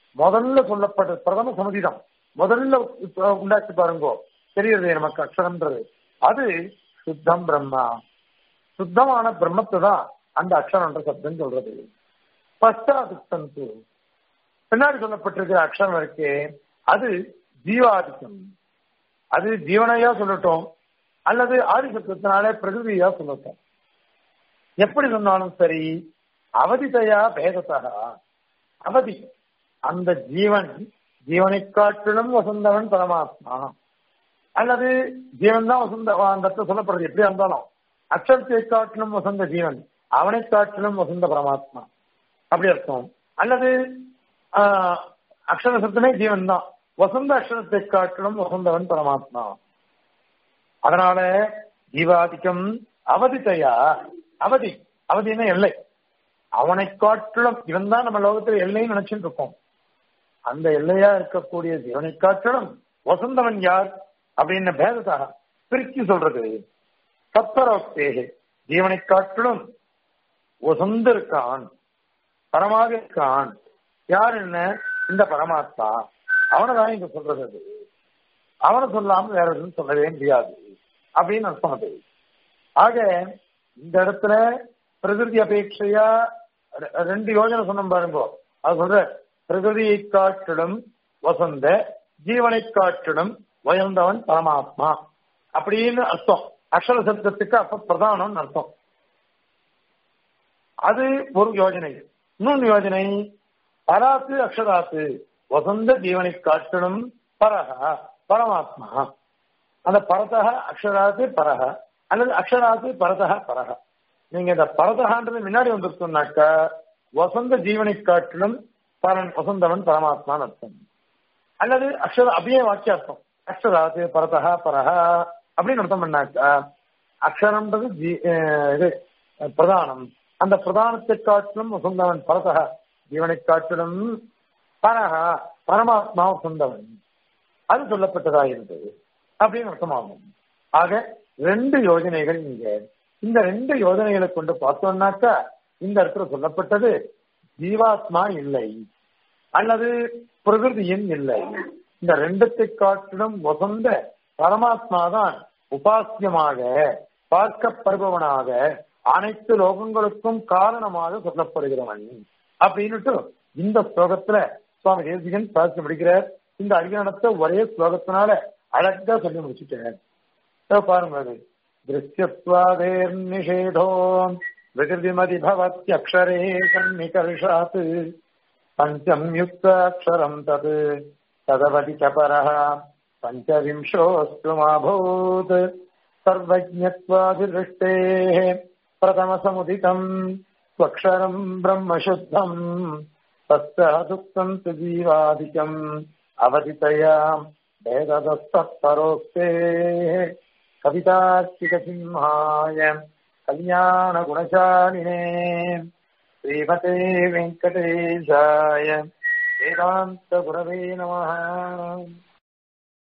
[SPEAKER 1] முதல்ல சொல்லப்பட்ட பிரதம சமதிதான் முதல்ல இப்ப உண்டாக்கி பாருங்கோ தெரியுது நமக்கு அக்ஷரம்ன்றது அது சுத்தம் பிரம்மா சுத்தமான பிரம்மத்தை தான் அந்த அக்ஷரம்ன்ற சப்தம் சொல்றது பஷ்டாதித்தந்து பின்னாடி சொல்லப்பட்டிருக்கிற அக்ஷரம் இருக்கே அது ஜீவாதிக்கம் அது ஜீவனையா சொல்லட்டும் அல்லது ஆதிசத்துவத்தினாலே பிரகிருதியா சொல்லட்டும் எப்படி சொன்னாலும் சரி அவதிதையா பேதத்தா அவதி அந்த ஜீவன் ஜீவனை காட்டிலும் வசந்தவன் பரமாத்மா அல்லது ஜீவன் தான் வசந்த அந்த இடத்துல சொல்லப்படுறது எப்படியா இருந்தாலும் அக்ஷரத்தை காட்டிலும் வசந்த ஜீவன் அவனை காட்டிலும் வசந்த பரமாத்மா அப்படி அர்த்தம் அல்லது அக்ஷர சப்தமே ஜீவன் தான் வசந்த அக்ஷரத்தை காட்டிலும் வசந்தவன் பரமாத்மா அதனால ஜீவாதிக்கம் அவதித்தையா அவதி அவதினா எல்லை அவனை காட்டிலும் இவன் தான் நம்ம லோகத்தில் எல்லைன்னு நினைச்சுட்டு இருக்கோம் அந்த எல்லையா இருக்கக்கூடிய ஜீவனை காட்டிலும் வசந்தவன் யார் அப்படின்னு பேதத்தாக பிரிச்சு சொல்றது சத்வரோக்தேகே ஜீவனை காட்டிலும் வசந்து இருக்கான் பரமாக இருக்கான் யார் என்ன இந்த பரமாத்மா அவனை தான் இங்க சொல்றது அது அவனை சொல்லாம வேற எதுவும் சொல்லவே முடியாது அப்படின்னு அர்த்தம் அது ஆக இந்த இடத்துல பிரகிருதி அபேட்சையா ரெண்டு யோஜனை சொன்ன பாருங்க அது சொல்ற பிரகிருதியை காட்டிலும் வசந்த ஜீவனை காட்டிலும் உயர்ந்தவன் பரமாத்மா அப்படின்னு அர்த்தம் அக்ஷர சப்தத்துக்கு அப்ப பிரதானம் அர்த்தம் அது ஒரு யோஜனை இன்னொன்று யோஜனை பராத்து அக்ஷராத்து வசந்த ஜீவனை காட்டிலும் பரக பரமாத்மா அந்த பரதக அக்ஷராத்து பரக அல்லது அக்ஷராத்து பரதக பரக நீங்க இந்த பரதகான்றது முன்னாடி வந்துருக்கோம்னாக்க வசந்த ஜீவனை காட்டிலும் பரன் வசந்தவன் பரமாத்மான்னு அர்த்தம் அல்லது அக்ஷர அப்படியே வாக்கியார்த்தம் அக்ஷராத்து பரதக பரக அப்படின்னு அர்த்தம் பண்ணாக்கா அக்ஷரம்ன்றது இது பிரதானம் அந்த பிரதானத்தை காட்டிலும் வசந்தவன் பரதக ஜீவனை காட்டிலும் பரக பரமாத்மா வசந்தவன் அது சொல்லப்பட்டதா இருந்தது அப்படின்னு அர்த்தமாகும் ஆக ரெண்டு யோஜனைகள் இங்க இந்த ரெண்டு யோஜனைகளை கொண்டு பார்த்தோம்னாக்கா இந்த இடத்துல சொல்லப்பட்டது ஜீவாத்மா இல்லை அல்லது பிரகிருதியும் இல்லை இந்த ரெண்டத்தை காட்டிலும் வசந்த பரமாத்மா தான் உபாசியமாக பார்க்கப்படுபவனாக அனைத்து லோகங்களுக்கும் காரணமாக சொல்லப்படுகிறவன் அப்படின்னுட்டு இந்த ஸ்லோகத்துல சுவாமி தேசிகன் சாதிச்சு முடிக்கிறார் இந்த அரியானத்தை ஒரே ஸ்லோகத்தினால அழகா சொல்லி முடிச்சுட்டார் பாருங்க அது திருஷ்யத்வாதேர் நிஷேதோ விகிருதிமதி பவத்யக்ஷரே கன்னிகர்ஷாத் பஞ்சம் யுக்தாட்சரம் தத் ததவதி சபரः पञ्चविंशोऽस्तुमाभूत् सर्वज्ञत्वाभिदृष्टेः प्रथमसमुदितम् स्वक्षरम् ब्रह्मशुद्धम् तस्यादुक्तम् तु जीवादिकम् अवदितया वेददस्तत्परोक्तेः कवितार्किकसिंहाय कल्याणगुणशालिने श्रीमते वेङ्कटेशाय वेदान्तगुरवे नमः